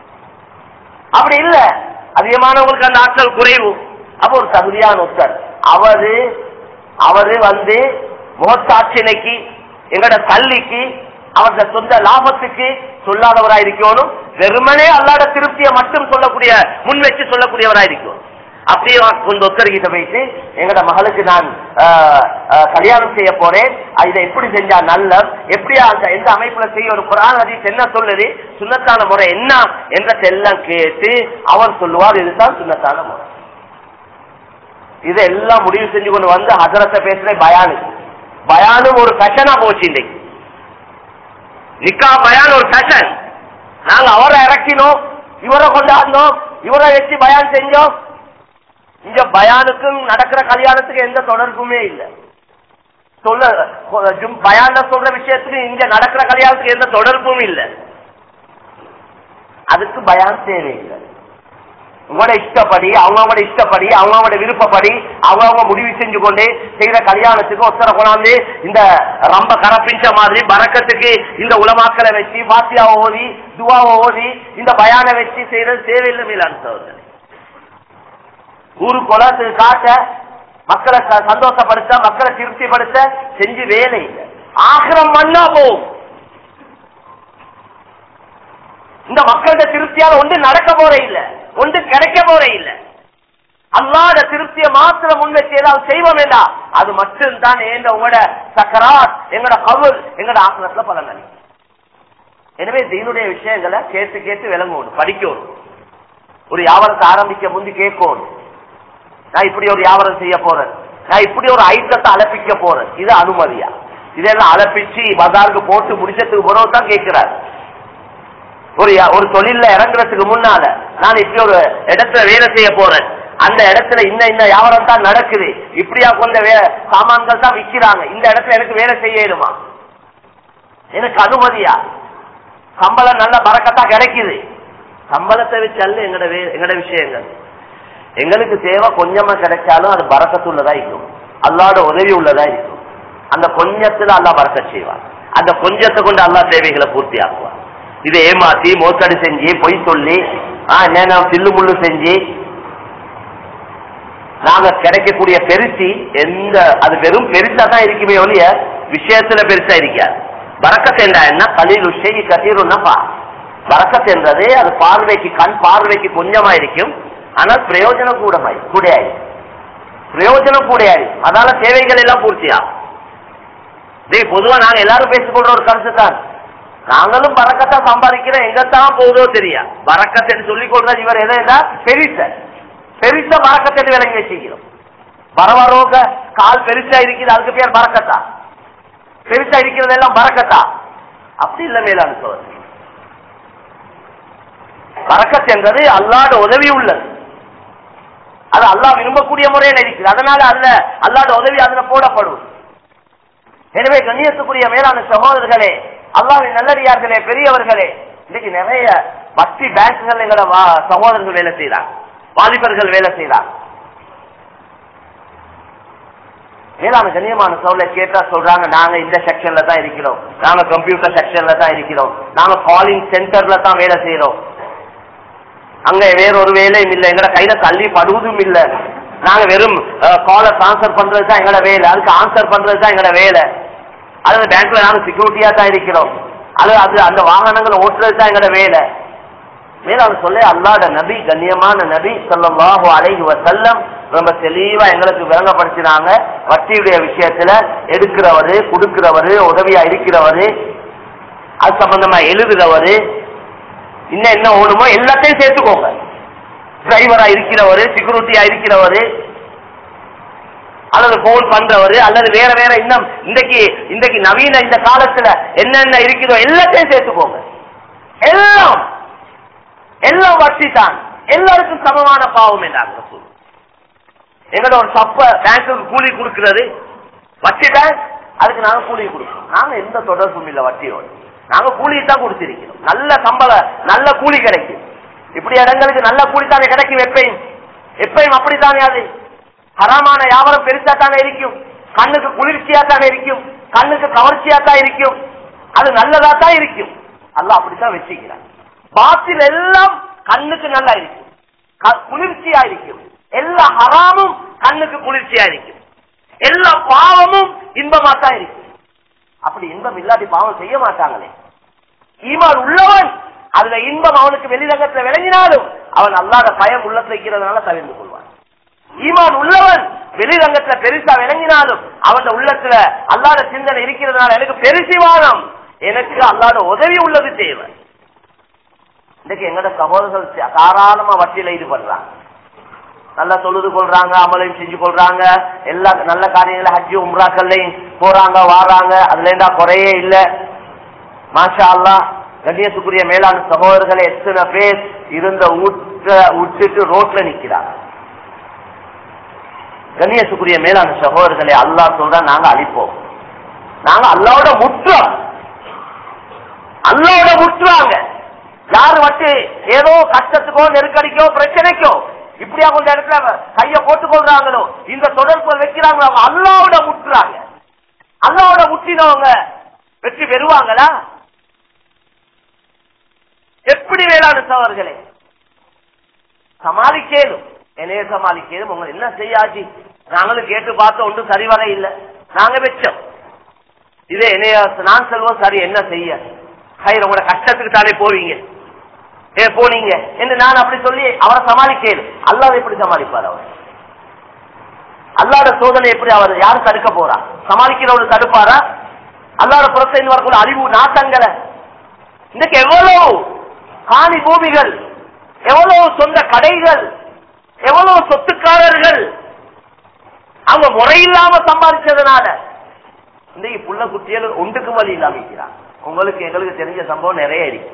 அப்படி இல்ல அதிகமானவங்களுக்கு அந்த ஆற்றல் குறைவு அப்ப ஒரு தகுதியான ஒருத்தர் அவரு அவரு வந்து முகத்தாட்சினைக்கு எங்கட கல்விக்கு அவரது சொந்த லாபத்துக்கு சொல்லாதவராயிருக்கணும் வெறுமனே அல்லாத திருப்தியை மட்டும் சொல்லக்கூடிய முன் வச்சு சொல்லக்கூடியவராயிருக்கும் அப்படியே கொஞ்சம் ஒத்தருகிட்ட போயிட்டு எங்கட மகளுக்கு நான் ஆஹ், ஆஹ், கல்யாணம் செய்ய போறேன் அஹ், இதை எப்படி செஞ்சா நல்ல எப்படியா அந்த எந்த அமைப்புல செய்ய ஒரு குரான் ஹதீஸ் என்ன சொல்லுது சுண்ணத்தான முறை என்ன என்றதெல்லாம் கேட்டு அவர் சொல்லுவார் இதுதான் சுண்ணத்தான முறை இதெல்லாம் முடிவு செஞ்சு கொண்டு வந்து ஹசரத்தை பேசுற பயானு பயானும் ஒரு ஃபேஷனா போச்சு இன்னைக்கு நிக்கா பயான் ஒரு ஃபேஷன் நாங்க அவரை இறக்கினோம் இவரை கொண்டாடினோம் இவரை வச்சு பயான் செஞ்சோம் இங்க பயானுக்கும் நடக்கிற கல்யாணத்துக்கு எந்த தொடர்புமே இல்லை சொல்ல ஜும் பயான்ல சொல்ற விஷயத்துக்கு இங்க நடக்கிற கல்யாணத்துக்கு எந்த தொடர்பும் இல்லை அதுக்கு பயான் தேவையில்லை உங்களோட இஷ்டப்படி அவங்கவுங்களோட இஷ்டப்படி அவங்கவுங்களோட விருப்பப்படி அவங்கவுங்க முடிவு செஞ்சு கொண்டு செய்யற கல்யாணத்துக்கு ஒத்தரை கொண்டாந்து இந்த ரொம்ப கரப்பிஞ்ச மாதிரி பறக்கத்துக்கு இந்த உலமாக்களை வச்சு பாத்தியாவை ஓதி துவாவை ஓதி இந்த பயானை வச்சு செய்யறது தேவையில்லை மேலான சோதனை ஊரு குலத்துக்கு காட்ட மக்களை ச- சந்தோஷப்படுத்த மக்களை திருப்திப்படுத்த செஞ்சு வேலை இல்லை ஆகிரம் மண்ணா போகும் இந்த மக்களோட திருப்தியால ஒன்று நடக்க போற இல்ல ஒன்று கிடைக்க போற இல்ல அல்லாத திருப்தியை மாத்திரம் முன் வச்சு ஏதாவது செய்வோம் வேண்டாம் அது மட்டும்தான் ஏந்த உங்களோட சக்கராத் எங்களோட கவுல் எங்களோட ஆசிரத்துல பலன் அளிக்கும். எனவே தீனுடைய விஷயங்களை கேட்டு கேட்டு விளங்கணும் படிக்கணும் ஒரு வியாபாரத்தை ஆரம்பிக்க முந்தி கேட்கணும் நான் இப்படி ஒரு வியாபாரம் செய்ய போறேன் நான் இப்படி ஒரு ஐட்டத்தை அலப்பிக்க போறேன் இது அனுமதியா இதெல்லாம் அலப்பிச்சு பஜாருக்கு போட்டு முடிச்சதுக்கு பிறகு தான் கேட்கிறார் ஒரு யா- ஒரு தொழில்ல இறங்குறதுக்கு முன்னால நான் இப்படி ஒரு இடத்துல வேலை செய்ய போறேன் அந்த இடத்துல இந்த இந்த வியாபாரம் தான் நடக்குது இப்படியா கொண்ட வே- சாமான்கள் தான் விக்கிறாங்க இந்த இடத்துல எனக்கு வேலை செய்யணுமா எனக்கு அனுமதியா சம்பளம் நல்ல பறக்கத்தா கிடைக்குது சம்பளத்தை வச்சு அல்ல எங்கட வே- எங்கட விஷயங்கள் எங்களுக்கு தேவை கொஞ்சமா கிடைச்சாலும் அது பறக்கத்துள்ளதா இருக்கும் அல்லாட உதவி உள்ளதா இருக்கும் அந்த கொஞ்சத்துல அல்லாஹ் பறக்க செய்வான் அந்த கொஞ்சத்தை கொண்டு அல்லாஹ் தேவைகளை பூர்த்தி ஆக்குவான் இதை ஏமாத்தி மோசடி செஞ்சு பொய் சொல்லி ஆஹ் என்ன சில்லு முள்ளு செஞ்சு நாங்க கிடைக்கக்கூடிய பெருசி எந்த அது வெறும் பெருசா தான் இருக்குமே ஒழிய விஷயத்துல பெருசா இருக்காது பறக்கத் என்றா என்ன கலில் உஷை கதீரு நபா பறக்கத் என்றது அது பார்வைக்கு கண் பார்வைக்கு கொஞ்சமா இருக்கும் ஆனால் பிரயோஜனம் கூடமாய் கூடையாய் பிரயோஜனம் கூடையாய் அதனால தேவைகள் எல்லாம் பூர்த்தியாகும் டேய் பொதுவா நாங்க எல்லாரும் பேசிக்கொள்ற ஒரு கருத்து தான் நாங்களும் பறக்கத்தான் சம்பாதிக்கிறோம் எங்கத்தான் போகுதோ தெரியா பறக்கத்தை சொல்லிக் கொள்றது இவர் எதை பெரிச பெருசா பறக்கத்தை விளங்கி வச்சுக்கிறோம் பரவரோக கால் பெருசா இருக்குது அதுக்கு பேர் பறக்கத்தா பெருசா இருக்கிறது எல்லாம் பறக்கத்தா அப்படி இல்ல மேலான சோதனை பறக்கத் என்பது அல்லாட உதவி உள்ளது அது அல்லாஹ் விரும்பக்கூடிய முறையில் இருக்குது அதனால அதுல அல்லாட உதவி அதுல போடப்படும் எனவே கண்ணியத்துக்குரிய மேலான சகோதரர்களே அல்லாவின் நல்லடியார்களே பெரியவர்களே இன்னைக்கு நிறைய பக்தி பேங்குகள் எங்களோட வா- சகோதரர்கள் வேலை செய்யறாங்க வாலிபர்கள் வேலை செய்யறாங்க மேலான கண்ணியமான சோழலை கேட்டா சொல்றாங்க நாங்க இந்த செக்ஷன்ல தான் இருக்கிறோம் நாங்க கம்ப்யூட்டர் செக்ஷன்ல தான் இருக்கிறோம் நாங்க காலிங் சென்டர்ல தான் வேலை செய்யறோம் அங்க வேற ஒரு வேலையும் இல்ல எங்கட கையில தள்ளி படுவதும் இல்ல நாங்க வெறும் காலை டிரான்ஸ்பர் பண்றது தான் எங்கட வேலை அதுக்கு ஆன்சர் பண்றது தான் எங்கட வேலை அல்லது பேங்க்ல நாங்க செக்யூரிட்டியா தான் இருக்கிறோம் அல்லது அது அந்த வாகனங்களை ஓட்டுறது தான் எங்கட வேலை மேல அவர் சொல்ல அல்லாட நபி கண்ணியமான நபி ஸல்லல்லாஹு அலைஹி வஸல்லம் ரொம்ப தெளிவா எங்களுக்கு விளங்கப்படுத்தினாங்க வட்டியுடைய விஷயத்துல எடுக்கிறவரு கொடுக்கிறவரு உதவியா இருக்கிறவரு அது சம்பந்தமா எழுதுறவரு இன்னும் என்ன ஓடுமோ எல்லாத்தையும் சேர்த்துக்கோங்க டிரைவரா இருக்கிறவரு செக்யூரிட்டியா இருக்கிறவரு அல்லது போன் பண்றவரு அல்லது வேற வேற இன்னும் இன்றைக்கு இன்றைக்கு நவீன இந்த காலத்துல என்னென்ன இருக்கிறதோ எல்லாத்தையும் சேர்த்துக்கோங்க எல்லாம் எல்லாம் வட்டி தான் எல்லாருக்கும் சமமான பாவம் என்றாங்க ரசூல். எங்களோட ஒரு சப்ப பேங்க்குக்கு கூலி கொடுக்கிறது வட்டி பேங்க் அதுக்கு நாங்க கூலி கொடுக்கிறோம் நாங்க எந்த தொடர்பும் இல்லை வட்டியோடு நாங்க கூலி தான் கொடுத்திருக்கிறோம் நல்ல சம்பள நல்ல கூலி கிடைக்கும் இப்படி இடங்களுக்கு நல்ல கூலி தானே கிடைக்கும் எப்பயும் எப்பயும் அப்படித்தானே அது ஹராமான வியாபாரம் பெருசா தானே இருக்கும் கண்ணுக்கு குளிர்ச்சியா தானே இருக்கும் கண்ணுக்கு கவர்ச்சியா தான் இருக்கும் அது நல்லதா தான் இருக்கும் அல்லாஹ் அப்படித்தான் வச்சுக்கிறான் பாத்தில் எல்லாம் கண்ணுக்கு நல்லா இருக்கும் க- குளிர்ச்சியா இருக்கும் எல்லா ஹராமும் கண்ணுக்கு குளிர்ச்சியா இருக்கும் எல்லா பாவமும் இன்பமா தான் இருக்கும் அப்படி இன்பம் இல்லாட்டி பாவம் செய்ய மாட்டாங்களே ஈமான் உள்ளவன் அதுல இன்பம் அவனுக்கு வெளிரங்கத்துல விளங்கினாலும் அவன் அல்லாத பயம் உள்ளத்துல வைக்கிறதுனால தவிர்த்து கொள்வான் ஈமான் உள்ளவன் வெளிரங்கத்துல பெருசா விளங்கினாலும் அவன் உள்ளத்துல அல்லாத சிந்தனை இருக்கிறதுனால எனக்கு பெருசிவானம் எனக்கு அல்லாத உதவி உள்ளது தேவை இன்னைக்கு எங்கட சகோதரர்கள் தாராளமா வட்டியில இது பண்றாங்க நல்லா தொழுது கொள்றாங்க அமலையும் செஞ்சு கொள்றாங்க எல்லா நல்ல காரியங்களும் ஹஜ்ஜு உம்ராக்கள்லையும் போறாங்க வாராங்க அதுல இருந்தா குறையே இல்ல மாஷா அல்லாஹ் கண்ணியத்துக்குரிய மேலான சகோதரர்களை எத்தனை பேர் இருந்த ஊற்ற விட்டுட்டு ரோட்ல நிக்கிறாங்க கண்ணியத்துக்குரிய மேலான சகோதரர்களை அல்லாஹ் சொல்ற நாங்க அழிப்போம் நாங்க அல்லாவோட முற்றோம் அல்லாவோட முற்றுவாங்க யாரு வட்டு ஏதோ கஷ்டத்துக்கோ நெருக்கடிக்கோ பிரச்சனைக்கோ இப்படியா கொஞ்ச இடத்துல கைய போட்டுக் கொள்றாங்களோ இந்த தொடர்பு வைக்கிறாங்களோ அவங்க அல்லாவோட முற்றுறாங்க அல்லாவோட முற்றினவங்க வெற்றி பெறுவாங்களா எப்படி வேளாண் சவர்களே சமாளிக்கேலும் என்னைய சமாளிக்கேலும் உங்க என்ன செய்யாச்சு நாங்களும் கேட்டு பார்த்தோம் ஒன்றும் சரிவர இல்லை நாங்க வெச்சோம் இதே என்னைய நான் செல்வோம் சரி என்ன செய்ய ஹைர் உங்களோட கஷ்டத்துக்கு தானே போவீங்க ஏ போனீங்க என்று நான் அப்படி சொல்லி அவரை சமாளிக்கேன் அல்லாத எப்படி சமாளிப்பார் அவர் அல்லாத சோதனை எப்படி அவர் யார் தடுக்க போறா சமாளிக்கிறவரு தடுப்பாரா அல்லாத புறத்தை வரக்கூடிய அறிவு நாட்டங்களை இன்னைக்கு எவ்வளவு காணி பூமிகள் எவ்வளவு சொந்த கடைகள் எவ்வளவு சொத்துக்காரர்கள் அவங்க முறையில்லாம சம்பாதிச்சதுனால இன்னைக்கு புள்ள குட்டிகள் ஒன்றுக்கு வழி இல்லாம இருக்கிறாங்க உங்களுக்கு எங்களுக்கு தெரிஞ்ச சம்பவம் நிறைய இருக்கு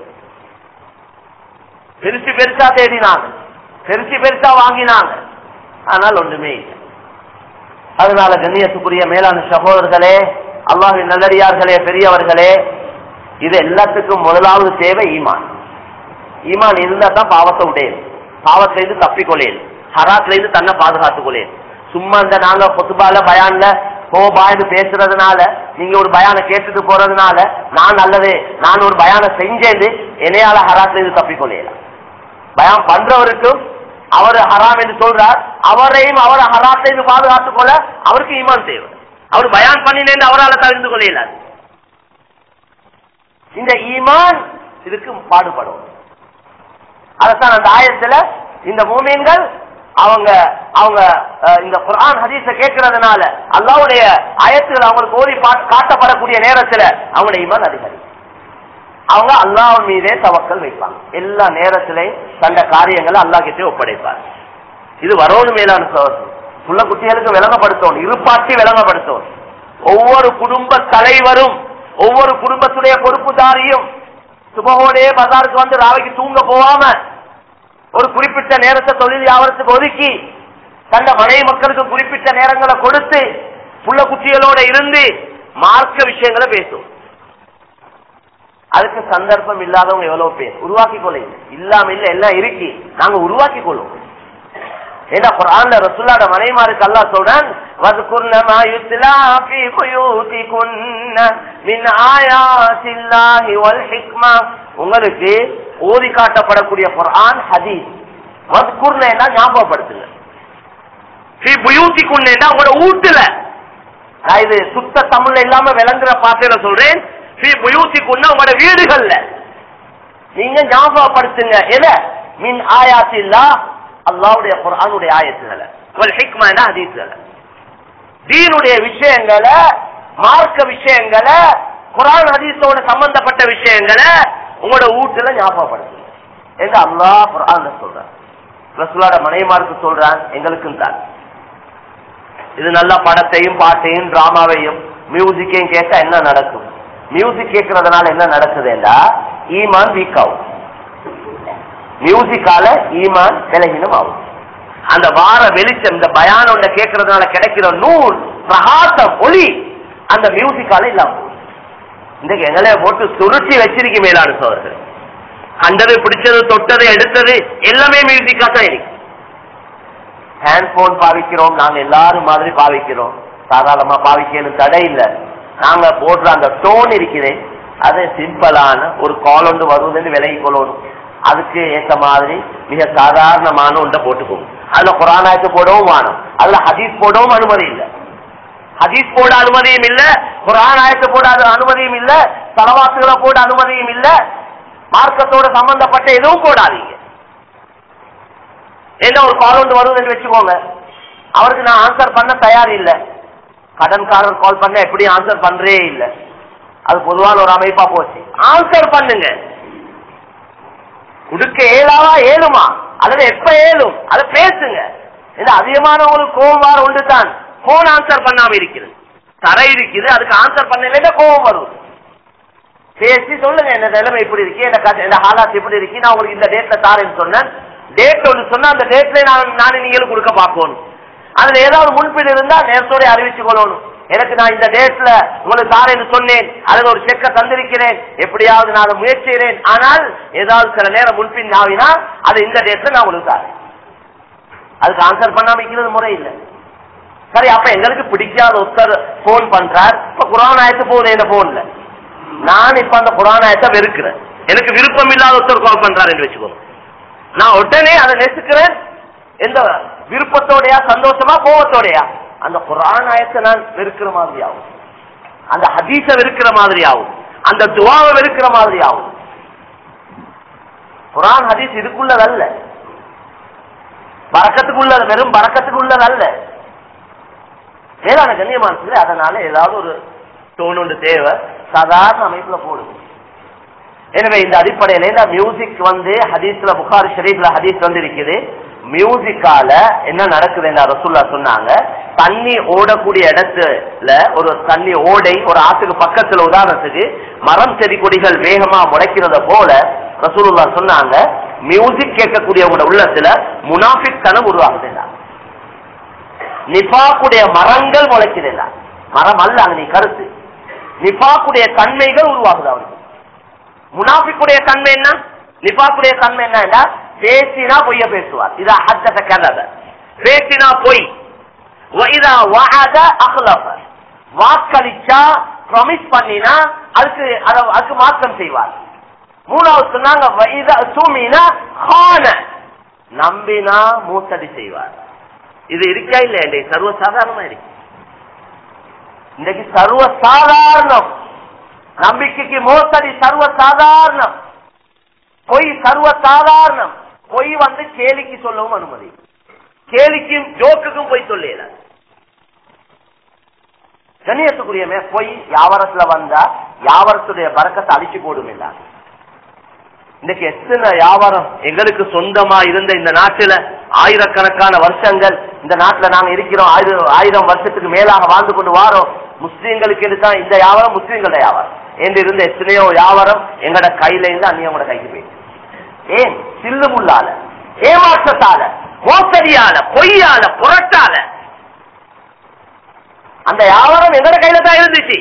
பெருசு பெருசா தேடினாங்க பெருசு பெருசா வாங்கினாங்க ஆனால் ஒன்றுமே இல்லை அதனால கண்ணியத்துக்குரிய மேலான சகோதரர்களே அல்லாஹின் நல்லடியார்களே பெரியவர்களே இது எல்லாத்துக்கும் முதலாவது தேவை ஈமான் ஈமான் இருந்தா தான் பாவத்தை உடையது பாவத்துல இருந்து தப்பிக்கொள்ளேன் ஹராத்துல இருந்து தன்னை பாதுகாத்துக் கொள்ளேன் சும்மா இந்த நாங்க பொத்துபால பயான்ல கோபாய்னு பேசுறதுனால நீங்க ஒரு பயான கேட்டுட்டு போறதுனால நான் நல்லது நான் ஒரு பயான செஞ்சேன் என்னையால ஹராத்துல இது தப்பிக்கொள்ளலாம் பயம் பண்றவருக்கும் அவர் ஹராம் என்று சொல்றார் அவரையும் அவர் ஹராத்தை இருந்து பாதுகாத்துக் கொள்ள அவருக்கு ஈமான் தேவை அவர் பயான் பண்ணினேன் அவரால் தவிர்த்து கொள்ள இயலாது இந்த ஈமான் இதுக்கு பாடுபடும் அதான் அந்த ஆயத்துல இந்த மூமீன்கள் அவங்க அவங்க அஹ், இந்த குர்ஆன் ஹதீஸ கேட்கறதுனால அல்லாவுடைய ஆயத்துகள் அவங்களுக்கு ஓதி பா- காட்டப்படக்கூடிய நேரத்துல அவங்களுடைய ஈமான் அதிகரிக்கும் அவங்க அல்லாஹ் மீதே தவக்கல் வைப்பாங்க எல்லா நேரத்திலையும் தந்த காரியங்களை அல்லாஹ் கிட்டே ஒப்படைப்பாங்க இது வரோடு மேலான சோதனை உள்ள குட்டிகளுக்கு விளங்கப்படுத்தணும் இருப்பாட்டி விளங்கப்படுத்தணும் ஒவ்வொரு குடும்ப தலைவரும் ஒவ்வொரு குடும்பத்துடைய பொறுப்புதாரியும் சுபகோடே பஜாருக்கு வந்து ராவைக்கு தூங்க போகாம ஒரு குறிப்பிட்ட நேரத்தை தொழில் வியாபாரத்துக்கு ஒதுக்கி தந்த மனைவி மக்களுக்கு குறிப்பிட்ட நேரங்களை கொடுத்து புள்ள குட்டிகளோட இருந்து மார்க்க விஷயங்களை பேசும் அதுக்கு சந்தர்ப்பம் இல்லாதவங்க எவ்வளவு பேர் உருவாக்கி கொள்ள இல்லாம இல்ல எல்லாம் இருக்கி நாங்க உருவாக்கி கொள்ளும் ஏன்னா குர்ஆன்ல ரசூலுல்லாஹ் மனைமாருக்கு அல்லாஹ் சொல்றான் வذكرن ما يتلى في بيوتكن من آيات الله والحكمة உங்களுக்கு ஓதி காட்டப்படக்கூடிய குர்ஆன் ஹதீஸ் வذكرن ஞாபகப்படுத்துங்க في بيوتكن உங்களோட வீட்டுல நான் இது சுத்த தமிழ்ல இல்லாம விளங்குற பாசையில சொல்றேன் في بيوتكن உங்களோட வீடுகள்ல நீங்க ஞாபகப்படுத்துங்க எத மின் ஆயாத்தில்லா அல்லாவுடைய குர்ஆனுடைய ஆயத்துகளை வல் ஹிக்மான ஹதீஸ்களை தீனுடைய விஷயங்களை மார்க்க விஷயங்களை குர்ஆன் ஹதீஸோட சம்பந்தப்பட்ட விஷயங்களை உங்களோட வீட்டுல ஞாபகப்படுத்துங்க என்று அல்லாஹ் குர்ஆன்ல சொல்றான் ரசூலோட மனைமாருக்கு சொல்றான் எங்களுக்கும் தான் இது நல்ல படத்தையும் பாட்டையும் டிராமாவையும் மியூசிக்கையும் கேட்டா என்ன நடக்கும் மியூசிக் கேட்கறதுனால என்ன நடக்குதுன்னா ஈமான் வீக் ஆகும் மியூசிக்கால ஈமான் விலகினம் ஆகும் அந்த வார வெளிச்சம் இந்த பயானோட கேட்கறதுனால கிடைக்கிற நூல் பிரகாசம் ஒளி அந்த மியூசிக்கால இல்லாம போகுது. இன்றைக்கு எங்களைய போட்டு சுருட்டி வச்சிருக்க மேலான சோதர்கள் கண்டது பிடிச்சது தொட்டது எடுத்தது எல்லாமே மியூசிக்கா தான் இருக்கு ஹேண்ட்போன் பாவிக்கிறோம் நாங்க எல்லாரும் மாதிரி பாவிக்கிறோம் சாதாரணமா பாவிக்கணும் தடை இல்ல நாங்க போடுற அந்த டோன் இருக்குது அது சிம்பிளான ஒரு கால் ஒன்று வருவதுன்னு விலகி கொள்ளணும் அதுக்கு ஏற்ற மாதிரி மிக சாதாரணமான ஒன்றை போட்டுக்கோங்க அதுல குரானாயத்து போடவும் வேணும் அதுல ஹதீஸ் போடவும் அனுமதி இல்லை ஹதீஸ் போட அனுமதியும் இல்ல குரான் ஆயத்து போட அது அனுமதியும் இல்ல தலவாத்துகளை போட அனுமதியும் இல்ல மார்க்கத்தோட சம்பந்தப்பட்ட எதுவும் போடாதீங்க என்ன ஒரு கால் ஒன்று வருதுன்னு வச்சுக்கோங்க அவருக்கு நான் ஆன்சர் பண்ண தயார் இல்ல கடன்காரர் கால் பண்ண எப்படி ஆன்சர் பண்றே இல்ல அது பொதுவான ஒரு அமைப்பா போச்சு ஆன்சர் பண்ணுங்க கொடுக்க ஏலாவா ஏழுமா அல்லது எப்ப ஏழும் அதை பேசுங்க இது அதிகமான ஒரு கோபம் வார ஒன்று தான் போன் ஆன்சர் பண்ணாம இருக்கிறது தர இருக்குது அதுக்கு ஆன்சர் பண்ணல கோபம் வரும் பேசி சொல்லுங்க இந்த நிலைமை இப்படி இருக்கு இந்த கதை- இந்த ஹாலாத் இப்படி இருக்கு நான் உங்களுக்கு இந்த டேட்ல தாரேன்னு சொன்னேன் டேட் ஒன்று சொன்னா அந்த டேட்ல நான் நானே நீங்களும் கொடுக்க பார்க்கணும் அதுல ஏதாவது முன்பின் இருந்தா நேரத்தோட அறிவிச்சு கொள்ளணும் எனக்கு நான் இந்த டேட்ல உங்களுக்கு தாரேன்னு சொன்னேன் அதுல ஒரு செக்க தந்திருக்கிறேன் எப்படியாவது நான் அதை முயற்சிக்கிறேன் ஆனால் ஏதாவது சில நேரம் முன்பின் ஆகினா அது இந்த டேட்ல நான் உங்களுக்கு தாரேன் அதுக்கு ஆன்சர் பண்ணாம இருக்கிறது முறை இல்லை சரி அப்ப எங்களுக்கு பிடிக்காத ஒருத்தர் போன் பண்றார் இப்ப குரான் ஆயத்து போகுது இந்த போன்ல நான் இப்ப அந்த குரான் ஆயத்தை வெறுக்கிறேன் எனக்கு விருப்பம் இல்லாத ஒருத்தர் கால் பண்றாருன்னு வச்சுக்கோங்க நான் உடனே அதை நெசுக்கிறேன் எந்த விருப்பத்தோடையா சந்தோஷமா கோவத்தோடையா அந்த குரான் ஆயத்தை நான் வெறுக்கிற மாதிரி ஆகும் அந்த ஹதீஸ வெறுக்கிற மாதிரி ஆகும் அந்த துவாவை வெறுக்கிற மாதிரி ஆகும் குரான் ஹதீஸ் இதுக்குள்ளதல்ல பறக்கத்துக்குள்ளது வெறும் பறக்கத்துக்குள்ளது அல்ல வேளாண் கண்ணியமானது அதனால ஏதாவது ஒரு டோன் ஒன்று தேவை சாதாரண அமைப்புல போடுது எனவே இந்த அடிப்படையில இந்த மியூசிக் வந்து ஹதீஸ்ல புகாரி ஷரீஃப்ல ஹதீஸ் வந்து இருக்குது மியூசிக்கால என்ன நடக்குது என்ன ரசூல்லா சொன்னாங்க தண்ணி ஓடக்கூடிய இடத்துல ஒரு தண்ணி ஓடை ஒரு ஆத்துக்கு பக்கத்துல உதாரணத்துக்கு மரம் செடி கொடிகள் வேகமா முளைக்கிறத போல ரசூலுல்லா சொன்னாங்க மியூசிக் கேட்கக்கூடியவங்களோட உள்ளத்துல முனாஃபிக் தனம் உருவாகுது நிபாக்குடைய மரங்கள் முளைக்குதில்ல மரம் அல்ல அங்க நீ கருத்து நிபாக்குடைய தன்மைகள் உருவாகுது அவருக்கு முனாஃபிக்குடைய தன்மை என்ன நிபாக்குடைய தன்மை என்ன பேசினா பொய்ய பேசுவார் இதா ஹத்தத கதத பேசினா பொய் وإذا وعد أخلف வாக்களிச்சா ப்ராமிஸ் பண்ணினா அதுக்கு அத- அதுக்கு மாற்றம் செய்வார் மூணாவது சொன்னாங்க வைத சூமினா ஹான நம்பினா மூத்தடி செய்வார் இது இருக்கா இல்ல இன்றைக்கு சர்வ சாதாரணமா இருக்கு இன்றைக்கு சர்வ சாதாரணம் நம்பிக்கைக்கு மோசடி சர்வ சாதாரணம் பொய் சர்வ சாதாரணம் பொய் வந்து கேலிக்கு சொல்லவும் அனுமதி கேலிக்கும் ஜோக்குக்கும் போய் சொல்லல கண்ணியத்துக்குரியமே பொய் வியாபாரத்துல வந்தா வியாபாரத்துடைய பறக்கத்தை அழிச்சு போடும் இல்ல இன்னைக்கு எத்தனை வியாபாரம் எங்களுக்கு சொந்தமா இருந்த இந்த நாட்டுல ஆயிரக்கணக்கான வருஷங்கள் இந்த நாட்டுல நாங்க இருக்கிறோம் ஆயிரம் ஆயிரம் வருஷத்துக்கு மேலாக வாழ்ந்து கொண்டு வாரோம் முஸ்லீம்களுக்கு தான் இந்த வியாபாரம் முஸ்லீம்களோட வியாபாரம் என்று இருந்த எத்தனையோ வியாபாரம் எங்கட கையில இருந்து அந்நியவங்களோட கைக்கு போயிடுச்சு ஏன் சில்லு முள்ளால ஏமாற்றத்தால மோசடியால பொய்யால புரட்டால அந்த வியாபாரம் எங்கட கையில தான் இருந்துச்சு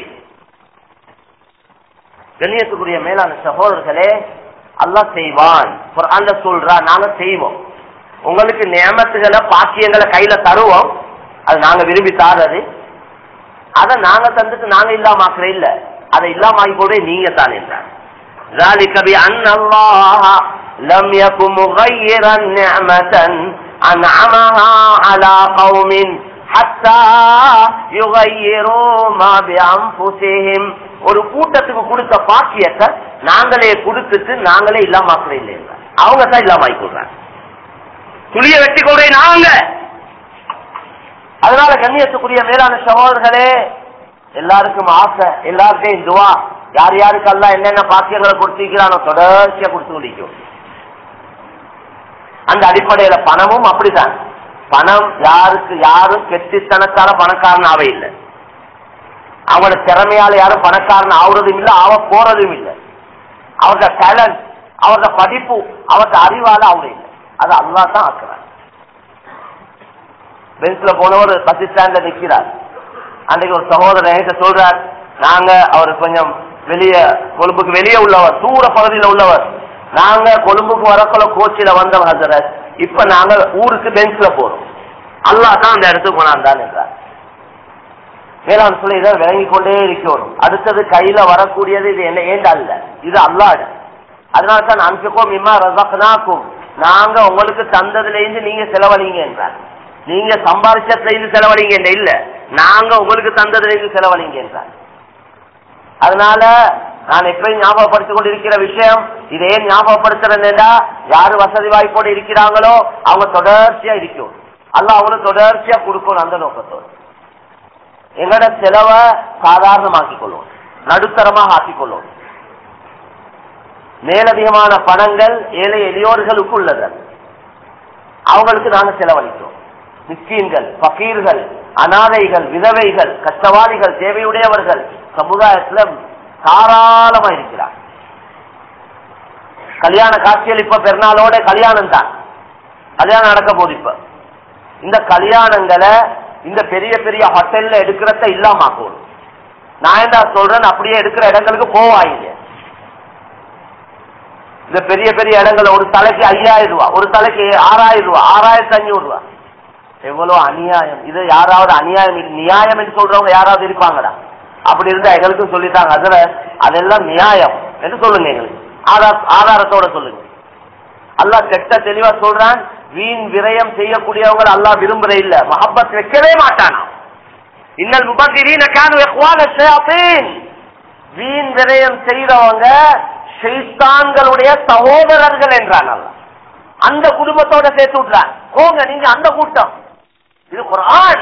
கண்ணியத்துக்குரிய மேலான சகோதரர்களே அல்லாஹ் செய்வான் அந்த சொல்றா நாங்க செய்வோம் உங்களுக்கு நியமத்துகளை பாக்கியங்களை கையில தருவோம் அது நாங்க விரும்பி தாரது அதை நாங்க தந்துட்டு நாங்க இல்லாம ஆக்குற இல்ல அதை இல்லாம ஆகி போதே நீங்க தான் என்றார் ذلك بأن الله لم يكن مغيرا نعمة أنعمها على قوم حتى يغيروا ما بأنفسهم ஒரு கூட்டத்துக்கு கொடுத்த பாக்கியத்தை நாங்களே கொடுத்துட்டு நாங்களே இல்லாம ஆக்குற இல்லை என்றார். அவங்க தான் இல்லாம ஆகி கொடுறாங்க துளிய வெட்டி கொள்றே நாங்க அதனால கண்ணியத்துக்குரிய மேலான சகோதரர்களே எல்லாருக்கும் ஆசை எல்லாருக்கையும் துவா யார் யாருக்கு அல்ல என்னென்ன பாக்கியங்களை கொடுத்திருக்கிறானோ தொடர்ச்சியா கொடுத்து முடிக்கும் அந்த அடிப்படையில பணமும் அப்படிதான் பணம் யாருக்கு யாரும் கெட்டித்தனத்தால பணக்காரன் ஆவே இல்லை அவங்களோட திறமையால யாரும் பணக்காரன் ஆகுறதும் இல்லை ஆக போறதும் இல்லை அவரோட டேலண்ட் அவரோட படிப்பு அவரோட அறிவால அவங்க இல்லை அது அல்லா தான் ஆக்குறாங்க பெஞ்ச்ல போனவர் பஸ் ஸ்டாண்ட்ல நிக்கிறார் அன்றைக்கு ஒரு சகோதரர் என்கிட்ட சொல்றார் நாங்க அவர் கொஞ்சம் வெளியே கொழும்புக்கு வெளியே உள்ளவர் தூர பகுதியில் உள்ளவர் நாங்க கொழும்புக்கு வரக்குள்ள கோச்சில வந்தவர் ஹசரத் இப்ப நாங்க ஊருக்கு பெஞ்ச்ல போறோம் அல்லாஹ் தான் அந்த இடத்துக்கு கொண்டாந்தான் என்றார் வேளாண் சொல்லி இதை விளங்கி கொண்டே இருக்கணும் அடுத்தது கையில வரக்கூடியது இது என்ன ஏண்ட அல்ல இது அல்லாடு அதனால தான் அன்சுக்கும் இம்மா ரசக்னாக்கும் நாங்க உங்களுக்கு தந்ததுல இருந்து நீங்க செலவழிங்க என்றார் நீங்க சம்பாதிச்சதுல இருந்து செலவழிங்க என்ற இல்ல நாங்க உங்களுக்கு தந்ததுல இருந்து செலவழிங்க என்றார் அதனால நான் எப்பயும் ஞாபகப்படுத்திக் கொண்டிருக்கிற விஷயம் இதே ஞாபகப்படுத்துறேன்னா யாரு வசதி வாய்ப்போடு இருக்கிறாங்களோ அவங்க தொடர்ச்சியா இருக்கும் அல்ல அவங்களுக்கு தொடர்ச்சியா கொடுக்கணும் அந்த நோக்கத்தோடு எங்கட செலவை சாதாரணமாக்கிக் கொள்வோம் நடுத்தரமாக ஆக்கிக் கொள்வோம் மேலதிகமான பணங்கள் ஏழை எளியோர்களுக்கு உள்ளது அவங்களுக்கு நாங்க செலவழிக்கிறோம் மிஸ்கீன்கள் பகீர்கள் அனாதைகள் விதவைகள் கஷ்டவாதிகள் தேவையுடையவர்கள் சமுதாயத்துல தாராளமா இருக்கிறார் கல்யாண காட்சிகள் இப்ப பெருநாளோட கல்யாணம் தான் கல்யாணம் நடக்க போகுது இப்ப இந்த கல்யாணங்களை இந்த பெரிய பெரிய ஹோட்டல்ல எடுக்கிறத இல்லாம ஆக்கணும் நான் என்ன சொல்றேன் அப்படியே எடுக்கிற இடங்களுக்கு போவாங்க இந்த பெரிய பெரிய இடங்கள் ஒரு தலைக்கு ஐயாயிரம் ரூபாய் ஒரு தலைக்கு ஆறாயிரம் ரூபாய் ஆறாயிரத்தி அஞ்சூறு ரூபாய் எவ்வளவு அநியாயம் இது யாராவது அநியாயம் இது நியாயம் என்று சொல்றவங்க யாராவது இருப்பாங்கடா அப்படி இருந்தா எங்களுக்கும் சொல்லிட்டாங்க அதுல அதெல்லாம் நியாயம் என்று சொல்லுங்க எங்களுக்கு ஆதார் ஆதாரத்தோட சொல்லுங்க அல்லாஹ் கெட்ட தெளிவா சொல்றான் வீண் விரயம் செய்யக்கூடியவங்க அல்லாஹ் விரும்புற இல்ல மஹப்பத் வைக்கவே மாட்டானா இன்னல் முபத்திரீன கானு இஹ்வான ஷயாத்தீன் வீண் விரயம் செய்றவங்க ஷைத்தான்களுடைய சகோதரர்கள் என்றான் அல்லாஹ் அந்த குடும்பத்தோட சேர்த்து விட்டுறான் போங்க நீங்க அந்த கூட்டம் இது குரான்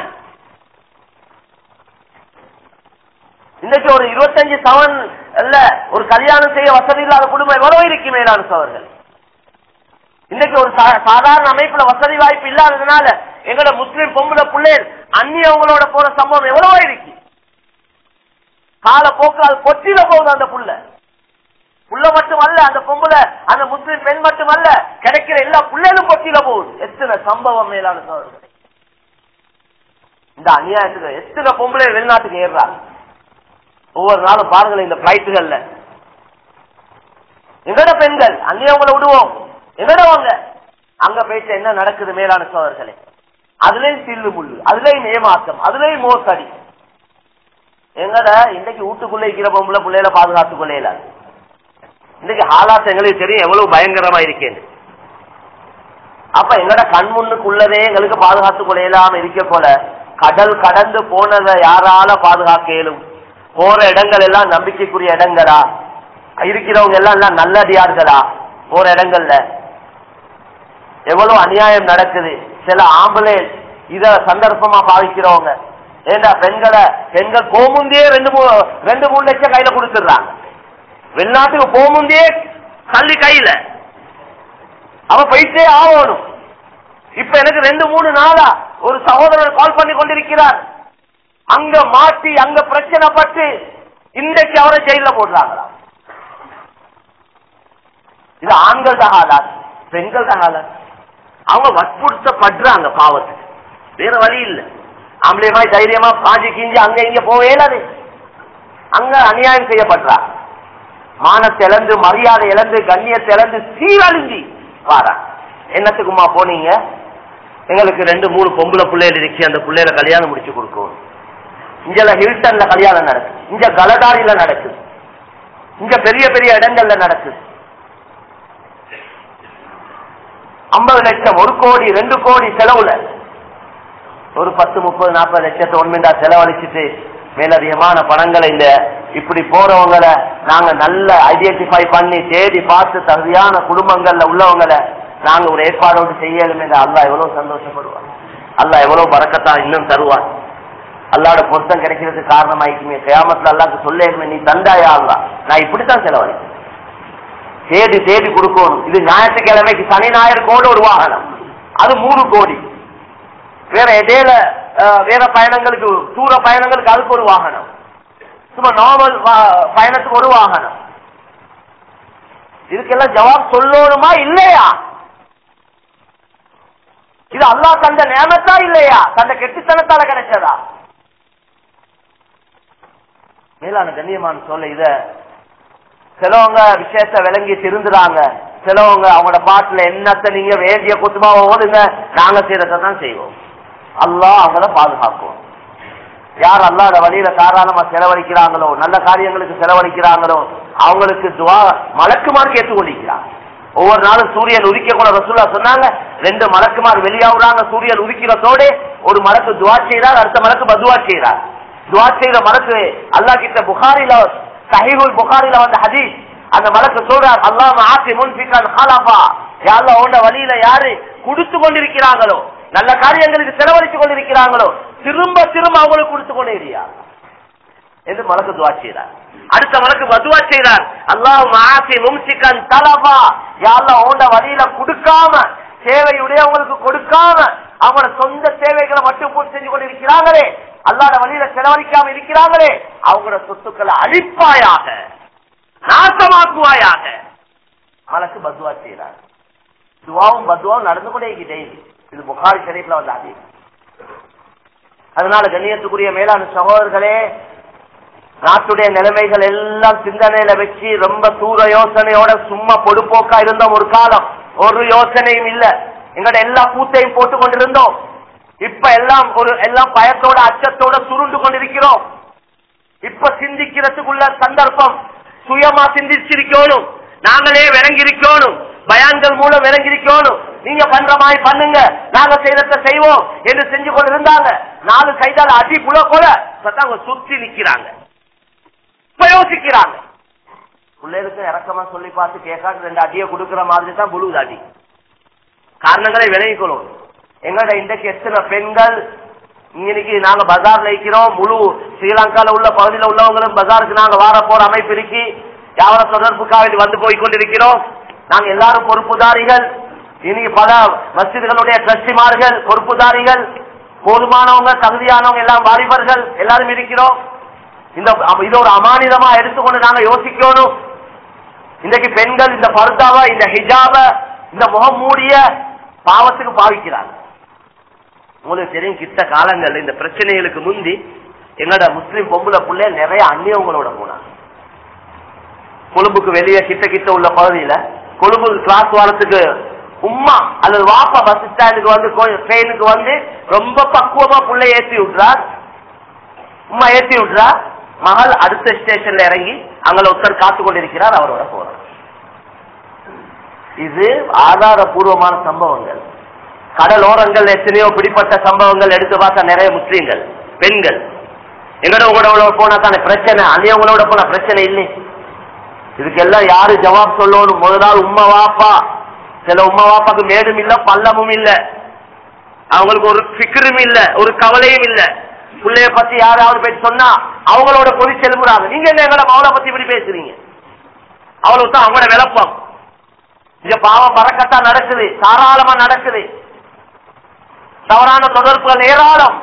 இன்னைக்கு ஒரு இருபத்தஞ்சு சவன் அல்ல ஒரு கல்யாணம் செய்ய வசதி இல்லாத குடும்பம் எவ்வளவு இருக்கு மேலான சவர்கள் இன்னைக்கு ஒரு சா- சாதாரண அமைப்புல வசதி வாய்ப்பு இல்லாததுனால எங்களோட முஸ்லிம் பொம்பளை பிள்ளைகள் அந்நியவங்களோட போற சம்பவம் எவ்வளவோ இருக்கு கால போக்கு அது கொட்டில போகுது அந்த புள்ள புள்ள மட்டும் அல்ல அந்த பொம்பளை அந்த முஸ்லிம் பெண் மட்டும் அல்ல கிடைக்கிற எல்லா புள்ளைகளும் கொட்டில போகுது எத்தனை சம்பவம் மேலான சோழர்கள் இந்த அநியாயத்துக்கு எத்தனை பொம்பளை வெளிநாட்டுக்கு ஏறுறாங்க ஒவ்வொரு நாளும் பாருங்களேன் இந்த பிளைட்டுகள்ல எங்கட பெண்கள் அந்நியவங்களை விடுவோம் எங்கட வாங்க அங்க போயிட்டு என்ன நடக்குது மேலான சோழர்களே அதுலயும் சில்லு முள்ளு அதுலயும் ஏமாற்றம் அதுலயும் மோசடி எங்கட இன்னைக்கு வீட்டுக்குள்ள இருக்கிற பொம்பளை பிள்ளைகளை பாதுகாத்துக் கொள்ளையில இன்னைக்கு ஹாலாத் எங்களுக்கு தெரியும் எவ்வளவு பயங்கரமா இருக்கேன் அப்ப எங்கட கண் முன்னுக்குள்ளதே எங்களுக்கு பாதுகாத்துக் கொள்ளையிலாம இருக்க போல கடல் கடந்து போனதை யாரால பாதுகாக்க இயலும் போற இடங்கள் எல்லாம் நம்பிக்கைக்குரிய இடங்களா இருக்கிறவங்க எல்லாம் எல்லாம் நல்லடியார்களா போற இடங்கள்ல எவ்வளவு அநியாயம் நடக்குது சில ஆம்பளை இத சந்தர்ப்பமா பாவிக்கிறவங்க ஏண்டா பெண்களை பெண்கள் போமுந்தியே ரெண்டு மூணு ரெண்டு மூணு லட்சம் கையில கொடுத்துடுறாங்க வெளிநாட்டுக்கு போமுந்தியே கல்வி கையில அவ போயிட்டே ஆகணும் இப்ப எனக்கு ரெண்டு மூணு நாளா ஒரு சகோதரர் கால் பண்ணி கொண்டிருக்கிறார் அங்க மாட்டி அங்க பிரச்சனை பட்டு இன்றைக்கு அவரை ஜெயில போடுறாங்களா இது ஆண்கள் தகாதா பெண்கள் தகாதா அவங்க வற்புறுத்தப்படுறாங்க பாவத்துக்கு வேற வழி இல்ல ஆம்பளை தைரியமா பாஞ்சி கீஞ்சி அங்க இங்க போவேலாது அங்க அநியாயம் செய்யப்படுறாங்க மானத்தை இழந்து மரியாதை இழந்து கண்ணியத்தை இழந்து சீரழிஞ்சி வாரா என்னத்துக்குமா போனீங்க எங்களுக்கு ரெண்டு மூணு பொம்பளை பிள்ளைகள் இருக்கு அந்த பிள்ளைகளை கல்யாணம் முடிச்சு கொடுக்கணும் இங்க ஹில்டன்ல கல்யாணம் நடக்குது இங்க கலதாரில நடக்குது இங்க பெரிய பெரிய இடங்கள்ல நடக்குது ஐம்பது லட்சம் ஒரு கோடி ரெண்டு கோடி செலவுல ஒரு பத்து முப்பது நாற்பது லட்சத்தை ஒன்றுண்டா செலவழிச்சிட்டு மேலதிகமான பணங்களை இந்த இப்படி போறவங்களை நாங்க நல்ல ஐடென்டிஃபை பண்ணி தேடி பார்த்து தகுதியான குடும்பங்கள்ல உள்ளவங்களை நாங்க ஒரு ஏற்பாடோடு செய்யலும் என்று அல்லா எவ்வளவு சந்தோஷப்படுவார் அல்லா எவ்வளவு பறக்கத்தா இன்னும் தருவான் அல்லாட பொருத்தம் கிடைக்கிறதுக்கு காரணமாயிக்குமே கியாமத்துல அல்லாக்கு சொல்லேருமே நீ தந்தாயா அல்லா நான் இப்படித்தான் செலவழிக்கிறேன் தேடி தேடி கொடுக்கணும் இது ஞாயிற்றுக்கிழமைக்கு சனி ஞாயிறு கோடி ஒரு வாகனம் அது மூணு கோடி வேற இடையில வேற பயணங்களுக்கு தூர பயணங்களுக்கு அதுக்கு ஒரு வாகனம் சும்மா நார்மல் பயணத்துக்கு ஒரு வாகனம் இதுக்கெல்லாம் ஜவாப் சொல்லணுமா இல்லையா இது அல்லா தந்த நேமத்தா இல்லையா தந்த கெட்டுத்தனத்தால கிடைச்சதா மேலான கண்ணியமான சொல்ல இத சிலவங்க விஷயத்த விளங்கி திருந்துறாங்க சிலவங்க அவங்களோட பாட்டுல என்னத்த நீங்க வேண்டிய குத்துமா ஓடுங்க நாங்க செய்யறதை தான் செய்வோம் அல்லாஹ் அவங்கள பாதுகாக்கும் யார் அல்லாத வழியில தாராளமா செலவழிக்கிறாங்களோ நல்ல காரியங்களுக்கு செலவழிக்கிறாங்களோ அவங்களுக்கு துவா மலக்குமாருக்கு ஏற்றுக்கொண்டிருக்கிறாங்க ஒவ்வொரு நாளும் சூரியன் உதிக்க கூட ரசூலா சொன்னாங்க ரெண்டு மலக்குமார் வெளியாகுறாங்க சூரியன் உதிக்கிறதோட ஒரு மலக்கு துவா செய்யறார் அடுத்த மலக்கு பதுவா செய்யறார் துவா செய்யற மலக்கு அல்லா கிட்ட புகாரில சஹிகுல் புகாரில வந்த ஹதீஸ் அந்த மலக்கு சொல்றார் அல்லாம ஆசி முன்பிக்கான் ஹாலாபா யாருல உண்ட வழியில யாரு கொடுத்து கொண்டிருக்கிறாங்களோ நல்ல காரியங்களுக்கு செலவழித்துக் கொண்டிருக்கிறாங்களோ திரும்ப திரும்ப அவங்களுக்கு கொடுத்து கொண்டே இல்லையா என்று மலக்கு துவா செய்கிறார் அடுத்த மலக்கு பதுவா செய்கிறார் அல்லாஹ் ஆசி மும்சிக்கன் தலபா யாருல உண்ட வழியில கொடுக்காம சேவையுடையவங்களுக்கு கொடுக்காம அவங்களோட சொந்த சேவைகளை மட்டும் போட்டு செஞ்சு கொண்டிருக்கிறாங்களே அல்லாத வழியில செலவழிக்காம இருக்கிறாங்களே அவங்களோட சொத்துக்களை அழிப்பாயாக நாசமாக்குவாயாக மலக்கு பத்வா செய்யறார் துவாவும் பத்வாவும் நடந்து கொண்டே டெய்லி இது புகாரி ஷரீப்ல வந்து அதிகம் அதனால கண்ணியத்துக்குரிய மேலான சகோதரர்களே நாட்டுடைய நிலைமைகள் எல்லாம் சிந்தனையில வச்சு ரொம்ப தூர யோசனையோட சும்மா பொடுப்போக்கா இருந்தோம் ஒரு காலம் ஒரு யோசனையும் இல்ல எங்கட எல்லா கூத்தையும் போட்டு கொண்டிருந்தோம் இப்ப எல்லாம் ஒரு எல்லாம் பயத்தோட அச்சத்தோட சுருண்டு கொண்டிருக்கிறோம் இப்ப சிந்திக்கிறதுக்குள்ள சந்தர்ப்பம் சுயமா சிந்திச்சிருக்கணும் நாங்களே விளங்கிருக்கணும் பயான்கள் மூலம் விளங்கிருக்கணும் நீங்க பண்ற மாதிரி பண்ணுங்க நாங்க செய்யறத செய்வோம் என்று செஞ்சு கொண்டு இருந்தாங்க நாலு கைதால அடி புல கொல அவங்க சுத்தி நிக்கிறாங்க இப்ப யோசிக்கிறாங்க பிள்ளைகளுக்கு இறக்கமா சொல்லி பார்த்து கேட்காது ரெண்டு அடியை கொடுக்கிற மாதிரி தான் புழுது அடி காரணங்களை விளங்கிக்கணும் எங்கட இன்றைக்கு எத்தனை பெண்கள் இன்னைக்கு நாங்க பஜார்ல இருக்கிறோம் முழு ஸ்ரீலங்கால உள்ள பகுதியில் உள்ளவங்களும் பஜாருக்கு நாங்க வார போற அமைப்பு இருக்கி யாவர தொடர்புக்காக வந்து போய் கொண்டிருக்கிறோம் நாங்க எல்லாரும் பொறுப்புதாரிகள் இனி பல மசிதிகளுடைய டிரஸ்டிமார்கள் பொறுப்புதாரிகள் போதுமானவங்க தகுதியானவங்க எல்லாம் வாலிபர்கள் எல்லாரும் இருக்கிறோம் இந்த இது ஒரு அமானிதமா எடுத்துக்கொண்டு நாங்க யோசிக்கணும் இன்றைக்கு பெண்கள் இந்த பர்தாவ இந்த ஹிஜாப இந்த முகம் மூடிய பாவத்துக்கு பாவிக்கிறாங்க உங்களுக்கு தெரியும் கிட்ட காலங்கள் இந்த பிரச்சனைகளுக்கு முந்தி எங்களோட முஸ்லீம் பொம்புல பிள்ளை நிறைய அந்நியவங்களோட போனாங்க கொழும்புக்கு வெளியே கிட்ட கிட்ட உள்ள பகுதியில கொழும்பு கிளாஸ் வரத்துக்கு உம்மா அல்லது வாப்பா பஸ் ஸ்டாண்டுக்கு வந்து ட்ரெயினுக்கு வந்து ரொம்ப பக்குவமா புள்ளை ஏற்றி விட்டுறார் உம்மா ஏற்றி விட்டுறா மகள் அடுத்த ஸ்டேஷன்ல இறங்கி அங்கே ஒருத்தர் காத்து கொண்டிருக்கிறார் அவரோட போறார் இது ஆதாரபூர்வமான சம்பவங்கள் கடலோரங்கள் எத்தனையோ பிடிப்பட்ட சம்பவங்கள் எடுத்து பார்த்தா நிறைய முஸ்லீம்கள் பெண்கள் எங்கட உங்களோட போனா தானே பிரச்சனை அந்நியவங்களோட போனா பிரச்சனை இல்லை இதுக்கெல்லாம் யாரு ஜவாப் சொல்லணும் முதல் நாள் உம்மா வாப்பா சில உம்மா வாப்பாக்கு மேடும் இல்ல பள்ளமும் இல்ல அவங்களுக்கு ஒரு ஃபிக்கரும் இல்ல ஒரு கவலையும் இல்ல பிள்ளைய பத்தி யாராவது போய் சொன்னா அவங்களோட பொதி செல்முறாங்க நீங்க என்ன எங்களோட மவளை பத்தி இப்படி பேசுறீங்க அவ்வளவு தான் அவங்களோட விளப்பம் இங்க பாவம் பறக்கத்தா நடக்குது தாராளமா நடக்குது தவறான தொடர்புகள் ஏராளம்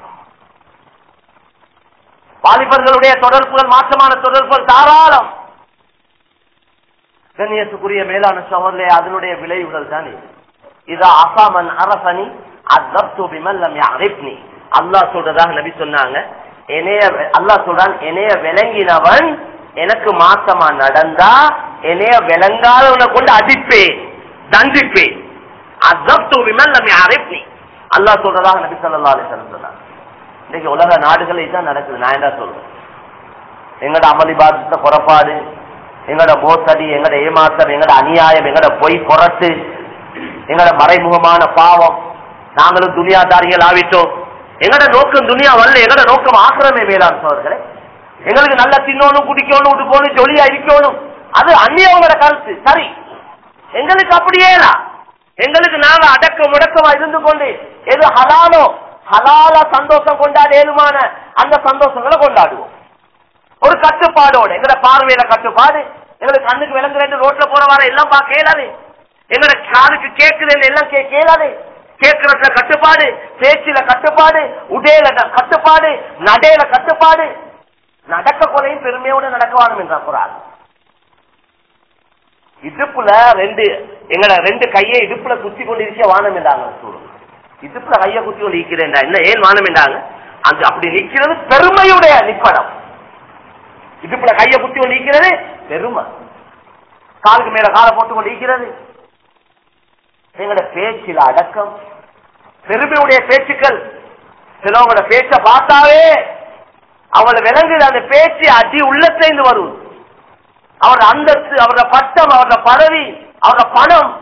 வாலிபர்களுடைய தொடர்புகள் மாற்றமான தொடர்புகள் தாராளம் கண்ணியத்துக்குரிய மேலான சோழர்களே அதனுடைய விளைவுகள் தானே இது அசாமன் அரசனி அத்தப்து பிமல்லம் யாரிப்னி அல்லாஹ் சொல்றதாக நபி சொன்னாங்க என்னைய அல்லாஹ் சொல்றான் என்னைய விளங்கினவன் எனக்கு மாசமா நடந்தா என்னைய விளங்காதவனை கொண்டு அடிப்பேன் தண்டிப்பேன் அத்தப்து பிமல்லம் யாரிப்னி அல்லாஹ் சொல்றதாக நபி ஸல்லல்லாஹு அலைஹி வஸல்லம் சொன்னாங்க இன்னைக்கு உலக நாடுகள் இதுதான் நடக்குது நான் என்ன சொல்றேன் எங்கட அமளி பாதித்த புறப்பாடு எங்கட மோசடி எங்கட ஏமாத்தம் எங்கட அநியாயம் எங்கட பொய் புரட்டு எங்கட மறைமுகமான பாவம் நாங்களும் துனியாதாரிகள் ஆவிட்டோம் எங்கட நோக்கம் துனியா வரல எங்கட நோக்கம் ஆக்கிரமே மேலாண் சோழர்களே எங்களுக்கு நல்லா தின்னோணும் குடிக்கணும் உடுக்கணும் ஜொலியா இருக்கணும் அது அந்நியவங்களோட கருத்து சரி எங்களுக்கு அப்படியே எங்களுக்கு நாங்க அடக்க முடக்கமா இருந்து கொண்டு எது ஹலாலோ ஹலால சந்தோஷம் கொண்டாட ஏழுமான அந்த சந்தோஷங்களை கொண்டாடுவோம் ஒரு கட்டுப்பாடோட எங்கட பார்வையில கட்டுப்பாடு எங்களுக்கு கண்ணுக்கு விளங்குறேன் ரோட்ல போற வர எல்லாம் பார்க்க இயலாது எங்கட காதுக்கு கேக்குதுன்னு எல்லாம் கேட்க இயலாது கேட்கறதுல கட்டுப்பாடு பேச்சில கட்டுப்பாடு உடையில க- கட்டுப்பாடு நடையில கட்டுப்பாடு நடக்க கொலையும் பெருமையோடு நடக்க வேணும் என்ற குரான் இடுப்புல ரெண்டு எங்கட ரெண்டு கையை இடுப்புல குத்தி கொண்டு இருக்க வானம் என்றாங்க சொல்லுங்க இடுப்புல கையை குத்தி கொண்டு இருக்கிறேன்டா என்ன ஏன் வானம் என்றாங்க அது அப்படி நிக்கிறது பெருமையுடைய நிப்படம் இடுப்புல கையை குத்தி கொண்டு இருக்கிறது பெருமை காலுக்கு மேல காலை போட்டு கொண்டு இருக்கிறது எங்களோட பேச்சில் அடக்கம் பெருமையுடைய பேச்சுக்கள் சிலவங்களோட பேச்ச பார்த்தாவே அவங்கள விளங்குது அந்த பேச்சு அடி உள்ளத்திலிருந்து வரும் அவரோட அந்தஸ்து அவரோட பட்டம் அவரோட பதவி அவரோட பணம்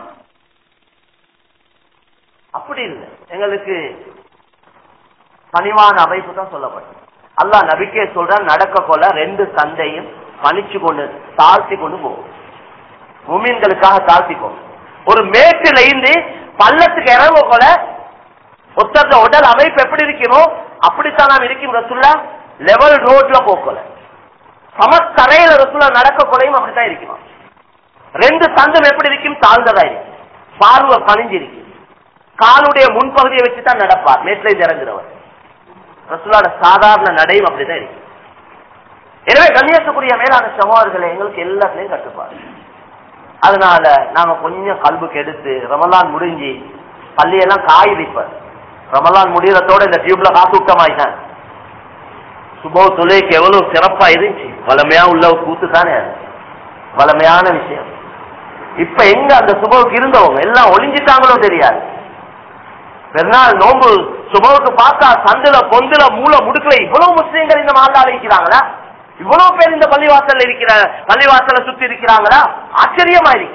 அப்படி இல்லை எங்களுக்கு பணிவான அமைப்பு தான் சொல்லப்பட்டது அல்லாஹ் நபிக்கே சொல்றான் நடக்க கொள்ள ரெண்டு சந்தையும் பணிச்சு கொண்டு தாழ்த்தி கொண்டு போகும் முமீன்களுக்காக தாழ்த்திக்கும் ஒரு மேட்டில இருந்து பள்ளத்துக்கு இறங்க கொள்ள ஒத்தர உடல் அமைப்பு எப்படி இருக்குமோ அப்படித்தான் நாம் இருக்கும் ரசுல்லா லெவல் ரோட்ல போக்கல சமத்தரையில ரசுல்லா நடக்க கொலையும் அப்படித்தான் இருக்கும் ரெண்டு தந்தம் எப்படி இருக்கும் தாழ்ந்ததா இருக்கும் பார்வை பணிஞ்சிருக்கு காலுடைய முன்பகுதியை வச்சு தான் நடப்பார் மேட்டில இருந்து இறங்குறவர் ரசுல்லாட சாதாரண நடையும் அப்படிதான் இருக்கு எனவே கண்ணியத்துக்குரிய மேலான சகோதரர்களை எங்களுக்கு எல்லாத்துலயும் கட்டுப்பாடு அதனால நாம கொஞ்சம் கல்புக்கு எடுத்து ரமலான் முடிஞ்சு பள்ளியெல்லாம் காய் வைப்பர் ரமலான் முடியறதோட இந்த டியூப்ல காசு விட்டமாயிட்டான் சுபோ துளைக்கு எவ்வளவு சிறப்பா இருந்துச்சு வளமையா உள்ள கூத்து தானே அது வளமையான விஷயம் இப்ப எங்க அந்த சுபவுக்கு இருந்தவங்க எல்லாம் ஒளிஞ்சிட்டாங்களோ தெரியாது பெருநாள் நோன்பு சுபவுக்கு பார்த்தா சந்துல பொந்துல மூல முடுக்கல இவ்வளவு முஸ்லீம்கள் இந்த மாந்தால இருக்கிறாங்களா இவ்வளவு பேர் இந்த பள்ளிவாசல்ல இருக்கிற பள்ளிவாசல சுத்தி இருக்கிறாங்களா ஆச்சரியமா இருக்கு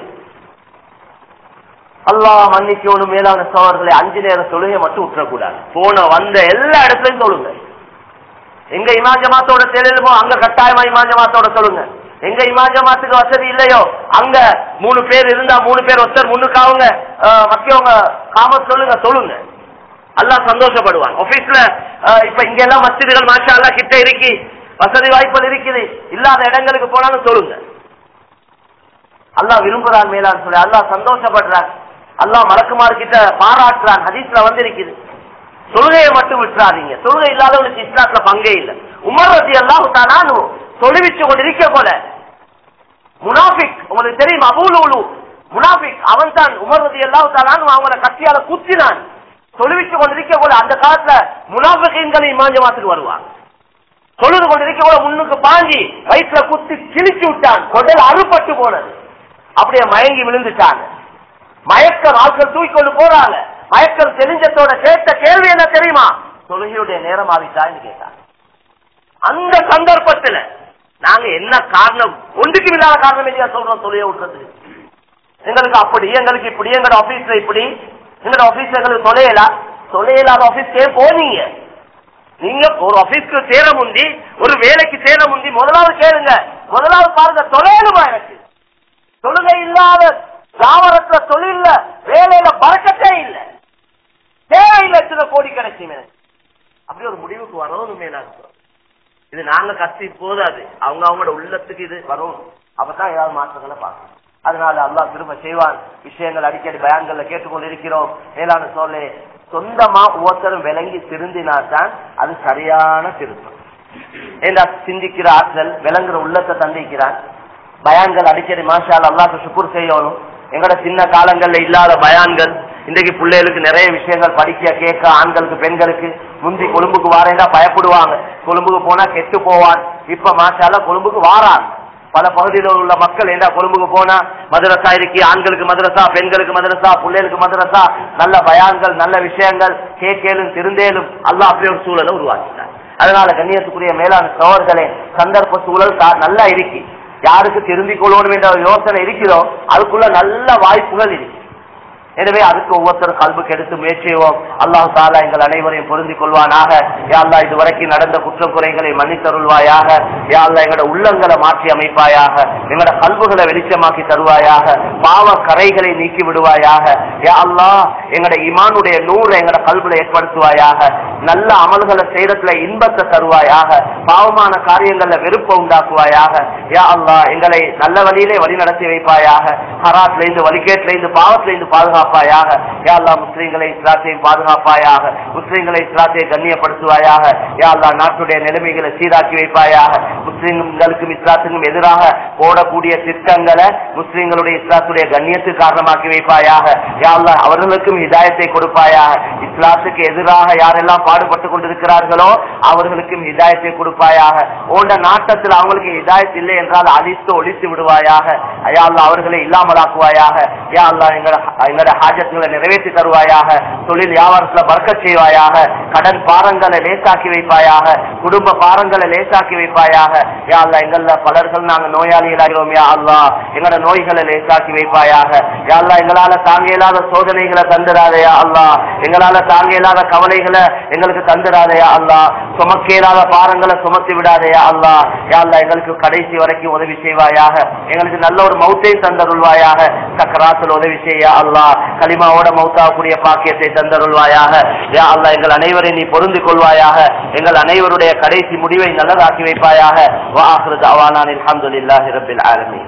அல்லாஹ் மன்னிக்கணும் மேலான சோழர்களை அஞ்சு நேர தொழுகை மட்டும் விட்டுறக்கூடாது போன வந்த எல்லா இடத்துலயும் தொழுங்க எங்க இமாஜமாத்தோட தெளிலுமோ அங்க கட்டாயமா இமாஜமாத்தோட சொல்லுங்க எங்க இமாஜமாத்துக்கு வசதி இல்லையோ அங்க மூணு பேர் இருந்தா மூணு பேர் ஒருத்தர் முன்னுக்காவங்க மக்கியவங்க காம சொல்லுங்க சொல்லுங்க எல்லாம் சந்தோஷப்படுவாங்க ஆபீஸ்ல இப்ப இங்க எல்லாம் மஸ்ஜிதுகள் மாஷா அல்லா கிட்ட இருக்கு வசதி வாய்ப்புகள் இருக்குது இல்லாத இடங்களுக்கு போனாலும் சொல்லுங்க அல்லாஹ் விரும்புறான் மேலான்னு சொல்லி அல்லாஹ் சந்தோஷப்படுறான் அல்லாஹ் மலக்குமார் கிட்ட பாராட்டுறான் ஹதீஸ்ல வந்திருக்குது தொழுகையை மட்டும் விட்டுறாதீங்க தொழுகை இல்லாதவனுக்கு இஸ்லாத்துல பங்கே இல்லை உமர் ரத்தி அல்லாஹு தானு தொழுவிச்சு கொண்டு இருக்க போல முனாபிக் உங்களுக்கு தெரியும் அபூலூலு முனாபிக் அவன் தான் உமர் ரத்தி அல்லாஹு தானு அவங்கள கத்தியால குத்தினான் தொழுவிச்சு கொண்டு இருக்க போல அந்த காலத்துல முனாபிகளை இமாஞ்சமாத்துக்கு வருவாங்க தொழுது கொண்டு இருக்க போல முன்னுக்கு பாஞ்சி வயிற்றுல குத்தி கிழிச்சு விட்டான் கொடல் அறுபட்டு போனது அப்படியே மயங்கி விழுந்துட்டாங்க மயக்கம் ஆட்கள் தூக்கி கொண்டு போறாங்க மயக்கம் தெரிஞ்சத்தோட கேட்ட கேள்வி என்ன தெரியுமா தொழுகையுடைய நேரம் ஆகிட்டான்னு கேட்டாங்க அந்த சந்தர்ப்பத்துல நாங்க என்ன காரணம் ஒன்றுக்கு இல்லாத காரணம் இல்லையா சொல்றோம் தொழில விட்டுறது எங்களுக்கு அப்படி எங்களுக்கு இப்படி எங்களோட ஆபீஸ்ல இப்படி எங்களோட ஆபீஸ்ல எங்களுக்கு தொலையல தொலையில்லாத ஆபீஸ்க்கே போனீங்க நீங்க ஒரு ஆபீஸ்க்கு சேர முந்தி ஒரு வேலைக்கு சேர முந்தி முதலாவது கேளுங்க முதலாவது பாருங்க தொலையலுமா எனக்கு தொழுகை இல்லாத தாவரத்துல தொழில்ல வேலையில பறக்கத்தே இல்ல தேவையில்லை சில கோடி கிடைக்கும் எனக்கு அப்படி ஒரு முடிவுக்கு வரணுமே நாங்க இது நாங்க கத்தி போதாது அவங்க அவங்களோட உள்ளத்துக்கு இது வரும் அப்பதான் ஏதாவது மாற்றங்களை பார்க்கணும் அதனால அல்லாஹ் திரும்ப செய்வான் விஷயங்கள் அடிக்கடி பயான்கள்ல கேட்டுக்கொண்டு இருக்கிறோம் மேலான சொல்லே சொந்தமா ஒவ்வொருத்தரும் விளங்கி திருந்தினாதான் அது சரியான திருத்தம் ஏண்டா சிந்திக்கிற ஆற்றல் விளங்குற உள்ளத்தை தந்திக்கிறான் பயான்கள் அடிக்கடி மாஷால் அல்லாஹ்க்கு சுக்குர் செய்யணும் எங்கட சின்ன காலங்கள்ல இல்லாத பயான்கள் இன்றைக்கு பிள்ளைகளுக்கு நிறைய விஷயங்கள் படிக்க கேட்க ஆண்களுக்கு பெண்களுக்கு முந்தி கொழும்புக்கு வாரேன்னா பயப்படுவாங்க கொழும்புக்கு போனா கெட்டு போவான் இப்ப மாஷால கொழும்புக்கு வாரான் பல பகுதியில் உள்ள மக்கள் என்ன கொழும்புக்கு போனா மதரசா இருக்கு ஆண்களுக்கு மதரசா பெண்களுக்கு மதரசா பிள்ளைகளுக்கு மதரசா நல்ல பயான்கள் நல்ல விஷயங்கள் கேட்கலும் திருந்தேலும் அல்லாஹ் அப்படி ஒரு சூழலை உருவாக்கிட்டார் அதனால கண்ணியத்துக்குரிய மேலான சோழர்களே சந்தர்ப்ப சூழல் தா- நல்லா இருக்கு யாருக்கு திருந்திக் கொள்ளணும் என்ற ஒரு யோசனை இருக்கிறோ அதுக்குள்ள நல்ல வாய்ப்புகள் இருக்கு எனவே அதுக்கு ஒவ்வொருத்தரும் கல்விக்கு எடுத்து முயற்சியோம் அல்லாஹ் தாலா எங்கள் அனைவரையும் பொருந்திக் கொள்வானாக யா அல்லாஹ் இதுவரைக்கும் நடந்த குற்றம் குறைகளை மன்னித்தருள்வாயாக யா அல்லாஹ் எங்களோட உள்ளங்களை மாற்றி அமைப்பாயாக எங்களோட கல்வுகளை வெளிச்சமாக்கி தருவாயாக பாவ கரைகளை நீக்கி விடுவாயாக யா அல்லாஹ் எங்களோட இமானுடைய நூறை எங்களோட கல்வில ஏற்படுத்துவாயாக நல்ல அமல்களை செய்யறதுல இன்பத்தை தருவாயாக பாவமான காரியங்கள்ல வெறுப்பை உண்டாக்குவாயாக யா அல்லாஹ் எங்களை நல்ல வழியிலே வழி நடத்தி வைப்பாயாக ஹராத்ல இருந்து வழிகேட்டுல இருந்து பாவத்துல இருந்து பாதுகாப்பாயாக யா அல்லாஹ் முஸ்லீம்களை இஸ்லாத்தையும் பாதுகாப்பாயாக முஸ்லீம்களை இஸ்லாத்தை கண்ணியப்படுத்துவாயாக யா அல்லாஹ் நாட்டுடைய நிலைமைகளை சீராக்கி வைப்பாயாக முஸ்லீம்களுக்கும் இஸ்லாத்துக்கும் எதிராக போடக்கூடிய திட்டங்களை முஸ்லீம்களுடைய இஸ்லாத்துடைய கண்ணியத்துக்கு காரணமாக்கி வைப்பாயாக யா அல்லாஹ் அவர்களுக்கும் ஹிதாயத்தை கொடுப்பாயாக இஸ்லாத்துக்கு எதிராக யாரெல்லாம் பாடுபட்டு கொண்டிருக்கிறார்களோ அவர்களுக்கும் ஹிதாயத்தை கொடுப்பாயாக உண்ட நாட்டத்தில் அவங்களுக்கு ஹிதாயத் இல்லை என்றால் அழித்து ஒழித்து விடுவாயாக யா அல்லாஹ் அவர்களை இல்லாமலாக்குவாயாக யா அல்லாஹ் எங்களோட எங்களோட ஹாஜத்துகளை நிறைவேற்றி தருவாயாக தொழில் வியாபாரத்துல பறக்க செய்வாயாக கடன் பாரங்களை லேசாக்கி வைப்பாயாக குடும்ப பாரங்களை லேசாக்கி வைப்பாயாக யா அல்லாஹ் எங்கள பலர்கள் நாங்க நோயாளிகளாகிறோம் யா அல்லாஹ் எங்களோட நோய்களை லேசாக்கி வைப்பாயாக யா அல்லாஹ் எங்களால தாங்க இயலாத சோதனைகளை தந்துடாதே யா அல்லாஹ் எங்களால தாங்க இயலாத கவலைகளை எங்களுக்கு தந்துடாதே யா அல்லாஹ் சுமக்க இயலாத பாரங்களை சுமத்தி விடாதே யா அல்லாஹ் யா அல்லாஹ் எங்களுக்கு கடைசி வரைக்கும் உதவி செய்வாயாக எங்களுக்கு நல்ல ஒரு மௌத்தை தந்தருள்வாயாக சக்கராத்தில் உதவி செய்ய அல்லாஹ் கலிமாவோட மௌத்தாக்கூடிய பாக்கியத்தை தந்தருள்வாயாக யா அல்லாஹ் எங்கள் அனைவரையும் நீ பொருந்திக் கொள்வாயாக எங்கள் அனைவருடைய கடைசி முடிவை நல்லதாக்கி வைப்பாயாக வாஹ்ரு தவானான் அல்ஹம்துலில்லாஹி ரப்பில் ஆலமீன்